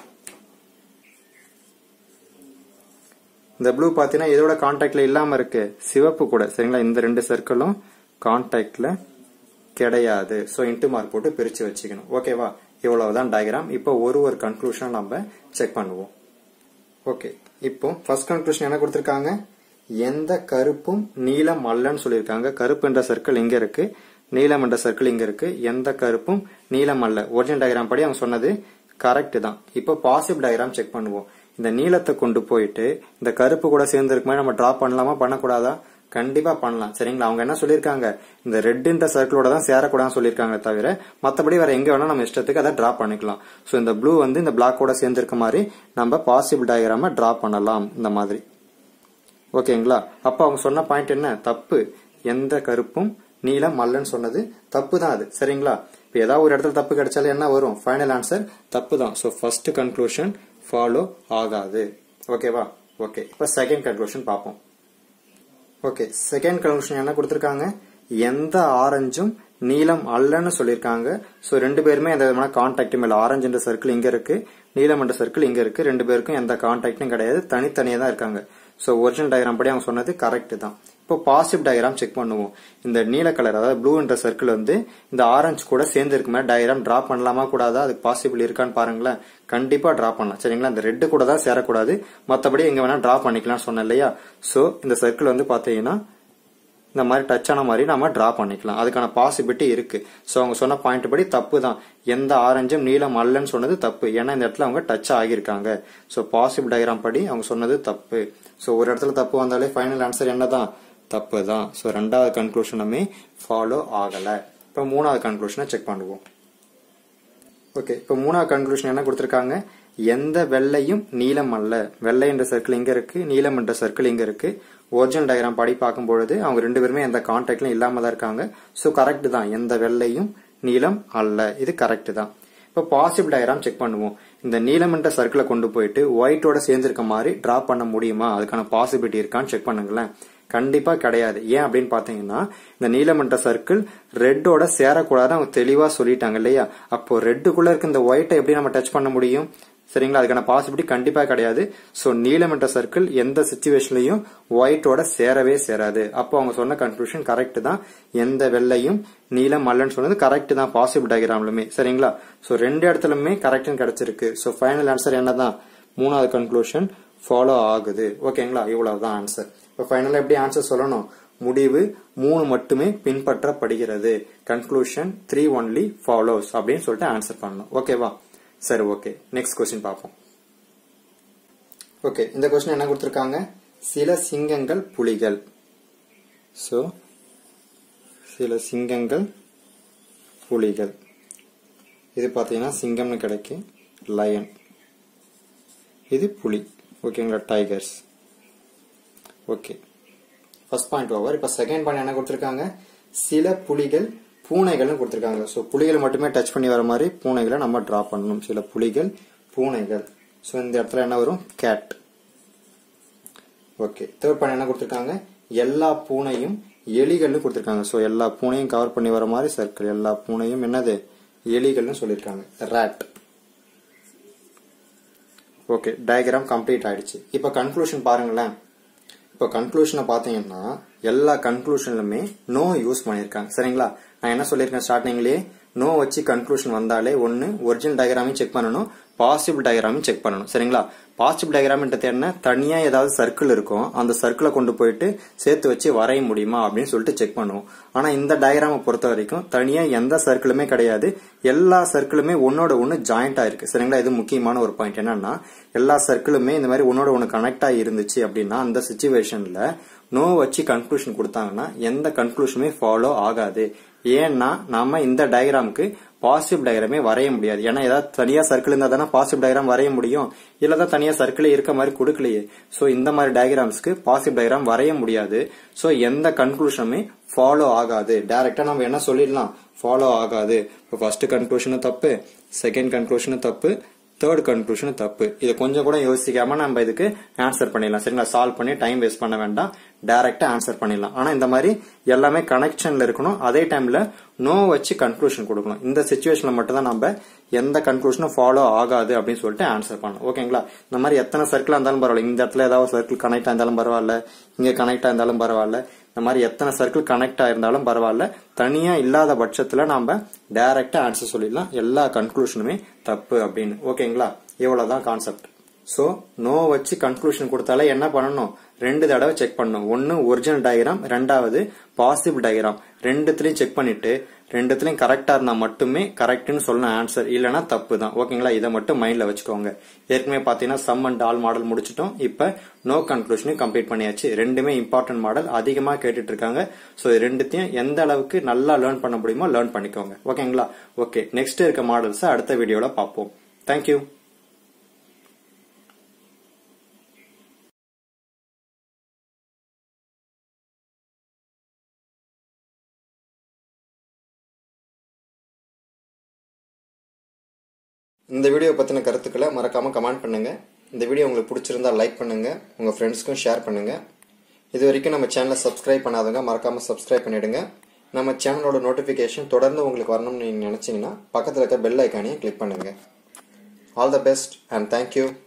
இந்த ப்ளூ பார்த்தீங்கன்னா இதோட கான்டாக்ட்ல இல்லாம இருக்கு சிவப்பு கூட சரிங்களா இந்த ரெண்டு சர்க்கிளும் கான்டாக்ட்ல கிடையாது ஸோ இன்ட்டு மார்க் போட்டு பிரிச்சு வச்சுக்கணும் ஓகேவா இவ்வளவுதான் டயக்ராம் இப்போ ஒரு ஒரு கன்க்ளூஷன் நம்ம செக் பண்ணுவோம் ஓகே இப்போ ஃபர்ஸ்ட் கன்க்ளூஷன் என்ன கொடுத்துருக்காங்க எந்த கருப்பும் நீலம் அல்லன்னு சொல்லியிருக்காங்க கருப்பு என்ற சர்க்கிள் இங்க இருக்கு நீலம் என்ற சர்க்கிள் இங்க இருக்கு எந்த கருப்பும் நீலம் அல்ல ஒரிஜினல் டயக்ராம் படி அவங்க சொன்னது கரெக்ட் தான் இப்போ பாசிபிள் டயக்ராம் செக் பண்ணுவோம் இந்த நீளத்தை கொண்டு போயிட்டு இந்த கருப்பு கூட சேர்ந்து இருக்குமே நம்ம டிரா பண்ணலாமா பண்ணக்கூடாதா கண்டிப்பா பண்ணலாம் சரிங்களா அவங்க என்ன சொல்லியிருக்காங்க இந்த ரெட்ன்ற சர்க்கிளோட தான் சேரக்கூடாதுன்னு சொல்லியிருக்காங்க தவிர மற்றபடி வேற எங்க வேணா நம்ம இஷ்டத்துக்கு அதை டிரா பண்ணிக்கலாம் ஸோ இந்த ப்ளூ வந்து இந்த பிளாக்கோட சேர்ந்து இருக்க மாதிரி நம்ம பாசிபிள் டயக்ராம டிரா பண்ணலாம் இந்த மாதிரி ஓகேங்களா அப்ப அவங்க சொன்ன பாயிண்ட் என்ன தப்பு எந்த கருப்பும் நீலம் அல்லன்னு சொன்னது தப்பு தான் அது சரிங்களா இப்போ ஏதாவது ஒரு இடத்துல தப்பு கிடைச்சாலும் என்ன வரும் ஃபைனல் ஆன்சர் தப்பு தான் ஸோ ஃபர்ஸ்ட் கன்க்ளூஷன் ஃபாலோ ஆகாது ஓகேவா ஓகே இப்போ செகண்ட் கன்க்ளூஷன் பார்ப்போம் ஓகே செகண்ட் கன்க்ளூஷன் என்ன கொடுத்துருக்காங்க எந்த ஆரஞ்சும் நீலம் அல்லன்னு சொல்லியிருக்காங்க ஸோ ரெண்டு பேருமே எந்த விதமான கான்டாக்டும் இல்லை ஆரஞ்சு என்ற சர்க்கிள் இங்க இருக்கு நீலம் என்ற சர்க்கிள் இங்க இருக்கு ரெண்டு பேருக்கும் எந்த கான்டாக்டும் கிடையாது தனித்தனியாக தான் இருக்காங்க ஸோ ஒரிஜினல் டயக்ராம் படி அவங்க சொன்னது கரெக்ட் தான் இப்போ பாசிட்டிவ் டயக்ராம் செக் பண்ணுவோம் இந்த நீல கலர் அதாவது ப்ளூ என்ற சர்க்கிள் வந்து இந்த ஆரஞ்சு கூட சேர்ந்து இருக்கு மாதிரி டயக்ராம் டிரா பண்ணலாமா கூடாதா அதுக்கு பாசிபிள் இருக்கான்னு பாருங்களேன் கண்டிப்பா டிரா பண்ணலாம் சரிங்களா இந்த ரெட்டு கூட தான் சேரக்கூடாது மற்றபடி எங்க வேணா டிரா பண்ணிக்கலாம்னு சொன்னேன் இல்லையா ஸோ இந்த சர்க்கிள் வந்து பாத்தீங்கன்னா இந்த மாதிரி டச் ஆன மாதிரி நம்ம டிரா பண்ணிக்கலாம் அதுக்கான பாசிபிலிட்டி இருக்கு ஸோ அவங்க சொன்ன பாயிண்ட் படி தப்பு தான் எந்த ஆரஞ்சும் நீளம் அல்லன்னு சொன்னது தப்பு ஏன்னா இந்த இடத்துல அவங்க டச் ஆகியிருக்காங்க ஸோ பாசிபிள் டயக்ராம் படி அவங்க சொன்னது தப்பு ஸோ ஒரு இடத்துல தப்பு வந்தாலே ஃபைனல் ஆன்சர் என்னதான் தப்பு தான் ஸோ ரெண்டாவது கன்க்ளூஷனுமே ஃபாலோ ஆகலை இப்போ மூணாவது கன்க்ளூஷனை செக் பண்ணுவோம் ஓகே இப்போ மூணாவது கன்க்ளூஷன் என்ன கொடுத்துருக்காங்க எந்த வெள்ளையும் நீலம் அல்ல வெள்ளை என்ற சர்க்கிள் இங்க இருக்கு நீலம் என்ற சர்க்கிள் இங்க இருக்கு ஒரிஜினல் டயக்ராம் படி பார்க்கும் பொழுது அவங்க ரெண்டு பேருமே எந்த கான்டாக்ட்லயும் இல்லாம தான் இருக்காங்க ஸோ கரெக்ட் தான் எந்த வெள்ளையும் நீலம் அல்ல இது கரெக்ட் தான் இப்போ பாசிபிள் டயக்ராம் செக் பண்ணுவோம் இந்த நீலம் என்ற சர்க்கிளை கொண்டு போயிட்டு ஒயிட்டோட சேர்ந்திருக்க மாதிரி டிரா பண்ண முடியுமா அதுக்கான பாசிபிலிட்டி இருக்கான்னு செக் பண்ணுங்களேன் கண்டிப்பா கிடையாது ஏன் அப்படின்னு பாத்தீங்கன்னா இந்த நீலமன்ற சர்க்கிள் ரெட்டோட சேரக்கூடாது அவங்க தெளிவா சொல்லிட்டாங்க இல்லையா அப்போ ரெட்டுக்குள்ள இருக்க இந்த ஒயிட்டை எப்படி நம்ம டச் பண்ண முடியும் சரிங்களா அதுக்கான பாசிபிலிட்டி கண்டிப்பா கிடையாது ஸோ நீலமன்ற சர்க்கிள் எந்த சுச்சுவேஷன்லயும் ஒயிட்டோட சேரவே சேராது அப்போ அவங்க சொன்ன கன்க்ளூஷன் கரெக்ட் தான் எந்த வெள்ளையும் நீலம் அல்லன்னு சொன்னது கரெக்ட் தான் பாசிபிள் டயக்ராம்லுமே சரிங்களா ஸோ ரெண்டு இடத்துலயுமே கரெக்ட்னு கிடைச்சிருக்கு ஸோ ஃபைனல் ஆன்சர் என்னதான் மூணாவது கன்க்ளூஷன் ஃபாலோ ஆகுது ஓகேங்களா இவ்வளவுதான் ஆன்சர் இப்போ ஃபைனலாக எப்படி ஆன்சர் சொல்லணும் முடிவு மூணு மட்டுமே பின்பற்றப்படுகிறது கன்க்ளூஷன் த்ரீ ஒன்லி ஃபாலோஸ் அப்படின்னு சொல்லிட்டு ஆன்சர் பண்ணணும் ஓகேவா சரி ஓகே நெக்ஸ்ட் கொஸ்டின் பார்ப்போம் ஓகே இந்த கொஸ்டின் என்ன கொடுத்துருக்காங்க சில சிங்கங்கள் புலிகள் ஸோ சில சிங்கங்கள் புலிகள் இது பார்த்தீங்கன்னா சிங்கம்னு கிடைக்கும் லயன் இது புலி ஓகேங்களா tigers okay first point over இப்போ செகண்ட் பாயிண்ட் என்ன கொடுத்துருக்காங்க சில புலிகள் பூனைகள்னு கொடுத்துருக்காங்க ஸோ புலிகள் மட்டுமே டச் பண்ணி வர மாதிரி பூனைகளை நம்ம டிரா பண்ணணும் சில புலிகள் பூனைகள் ஸோ இந்த இடத்துல என்ன வரும் கேட் ஓகே தேர்ட் பாயிண்ட் என்ன கொடுத்துருக்காங்க எல்லா பூனையும் எலிகள்னு கொடுத்துருக்காங்க ஸோ எல்லா பூனையும் கவர் பண்ணி வர மாதிரி சர்க்கிள் எல்லா பூனையும் என்னது எலிகள்னு சொல்லியிருக்காங்க ரேட் ஓகே டயக்ராம் கம்ப்ளீட் ஆயிடுச்சு இப்போ கன்க்ளூஷன் பாருங்களேன் இப்போ கன்க்ளூஷனை பார்த்தீங்கன்னா எல்லா கன்க்ளூஷன்லுமே நோ யூஸ் பண்ணியிருக்காங்க சரிங்களா நான் என்ன சொல்லியிருக்கேன் ஸ்டார்டிங்லேயே நோ வச்சு கன்க்ளூஷன் வந்தாலே ஒன்று ஒரிஜினல் டயக்ராமையும் செக் பண்ணணும் பாசிபிள் டயக்ராமையும் செக் பண்ணணும் சரிங்களா பாசிபிள் டயக்ராம்ன்றது என்ன தனியா ஏதாவது சர்க்கிள் இருக்கும் அந்த சர்க்கிளை கொண்டு போயிட்டு சேர்த்து வச்சு வரைய முடியுமா அப்படின்னு சொல்லிட்டு செக் பண்ணுவோம் ஆனா இந்த டயக்ராமை பொறுத்த வரைக்கும் தனியா எந்த சர்க்கிளுமே கிடையாது எல்லா சர்க்கிளுமே ஒன்னோட ஒன்று ஜாயிண்ட் ஆயிருக்கு சரிங்களா இது முக்கியமான ஒரு பாயிண்ட் என்னன்னா எல்லா சர்க்கிளுமே இந்த மாதிரி ஒன்னோட ஒன்று கனெக்ட் ஆகி இருந்துச்சு அப்படின்னா அந்த சுச்சுவேஷன்ல நோ வச்சு கன்க்ளூஷன் கொடுத்தாங்கன்னா எந்த கன்க்ளூஷனுமே ஃபாலோ ஆகாது ஏன்னா நாம இந்த டயக்ராமுக்கு பாசிட்டிவ் டயக்ராமே வரைய முடியாது ஏன்னா ஏதாவது தனியா சர்க்கிள் இருந்தா தானே பாசிட்டிவ் டயக்ராம் வரைய முடியும் இல்ல தான் தனியா சர்க்கிளே இருக்க மாதிரி கொடுக்கலையே சோ இந்த மாதிரி டயக்ராம்ஸ்க்கு பாசிட்டிவ் டயக்ராம் வரைய முடியாது சோ எந்த கன்க்ளூஷனுமே ஃபாலோ ஆகாது டைரக்டா நம்ம என்ன சொல்லிடலாம் ஃபாலோ ஆகாது இப்போ ஃபர்ஸ்ட் கன்க்ளூஷனும் தப்பு செகண்ட் கன்க்ளூஷனும் தப்பு தேர்ட் கன்க்ளூஷன் தப்பு இதை கொஞ்சம் கூட யோசிக்காம நம்ம இதுக்கு ஆன்சர் பண்ணிடலாம் சரிங்களா சால்வ் பண்ணி டைம் வேஸ்ட் பண்ண வேண்டாம் டைரக்டா ஆன்சர் பண்ணிடலாம் ஆனா இந்த மாதிரி எல்லாமே கனெக்ஷன்ல இருக்கணும் அதே டைம்ல நோ வச்சு கன்க்ளூஷன் கொடுக்கணும் இந்த சுச்சுவேஷன்ல மட்டும் தான் நம்ம எந்த கன்க்ளூஷனும் ஃபாலோ ஆகாது அப்படின்னு சொல்லிட்டு ஆன்சர் பண்ணணும் ஓகேங்களா இந்த மாதிரி எத்தனை சர்க்கிள் இருந்தாலும் பரவாயில்ல இந்த இடத்துல ஏதாவது சர்க்கிள் கனெக்ட் இருந்தாலும் பரவாயில்ல இங்க கனெக்ட் இருந்தாலும் பரவாயில்ல இந்த மாதிரி எத்தனை சர்க்கிள் கனெக்ட் ஆயிருந்தாலும் பரவாயில்ல தனியா இல்லாத பட்சத்துல நாம டைரக்டா ஆன்சர் சொல்லிடலாம் எல்லா கன்க்ளூஷனுமே தப்பு அப்படின்னு ஓகேங்களா இவ்வளவுதான் கான்செப்ட் சோ நோ வச்சு கன்க்ளூஷன் கொடுத்தாலே என்ன பண்ணணும் ரெண்டு தடவை செக் பண்ணணும் ஒன்னு ஒரிஜினல் டயக்ராம் ரெண்டாவது பாசிபிள் டயக்ராம் ரெண்டுத்துலயும் செக் பண்ணிட்டு ரெண்டுத்துலயும் கரெக்டா இருந்தா மட்டுமே கரெக்ட்னு சொல்லணும் ஆன்சர் இல்லனா தப்பு தான் ஓகேங்களா இதை மட்டும் மைண்ட்ல வச்சுக்கோங்க ஏற்கனவே பாத்தீங்கன்னா சம் அண்ட் ஆல் மாடல் முடிச்சிட்டோம் இப்ப நோ கன்க்ளூஷனையும் கம்ப்ளீட் பண்ணியாச்சு ரெண்டுமே இம்பார்ட்டன்ட் மாடல் அதிகமா கேட்டுட்டு இருக்காங்க சோ இது ரெண்டுத்தையும் எந்த அளவுக்கு நல்லா லேர்ன் பண்ண முடியுமோ லேர்ன் பண்ணிக்கோங்க ஓகேங்களா ஓகே நெக்ஸ்ட் இருக்க மாடல்ஸ் அடுத்த வீடியோல பார்ப்போம் தேங்க்யூ இந்த வீடியோ பற்றின கருத்துக்களை மறக்காமல் கமெண்ட் பண்ணுங்கள் இந்த வீடியோ உங்களுக்கு பிடிச்சிருந்தா லைக் பண்ணுங்கள் உங்கள் ஃப்ரெண்ட்ஸ்க்கும் ஷேர் பண்ணுங்கள் இது வரைக்கும் நம்ம சேனலை சப்ஸ்கிரைப் பண்ணாதவங்க மறக்காமல் சப்ஸ்கிரைப் பண்ணிவிடுங்க நம்ம சேனலோட நோட்டிஃபிகேஷன் தொடர்ந்து உங்களுக்கு வரணும்னு நீங்கள் நினச்சிங்கன்னா பக்கத்தில் இருக்க பெல் ஐக்கானையும் கிளிக் பண்ணுங்கள் all the best and thank you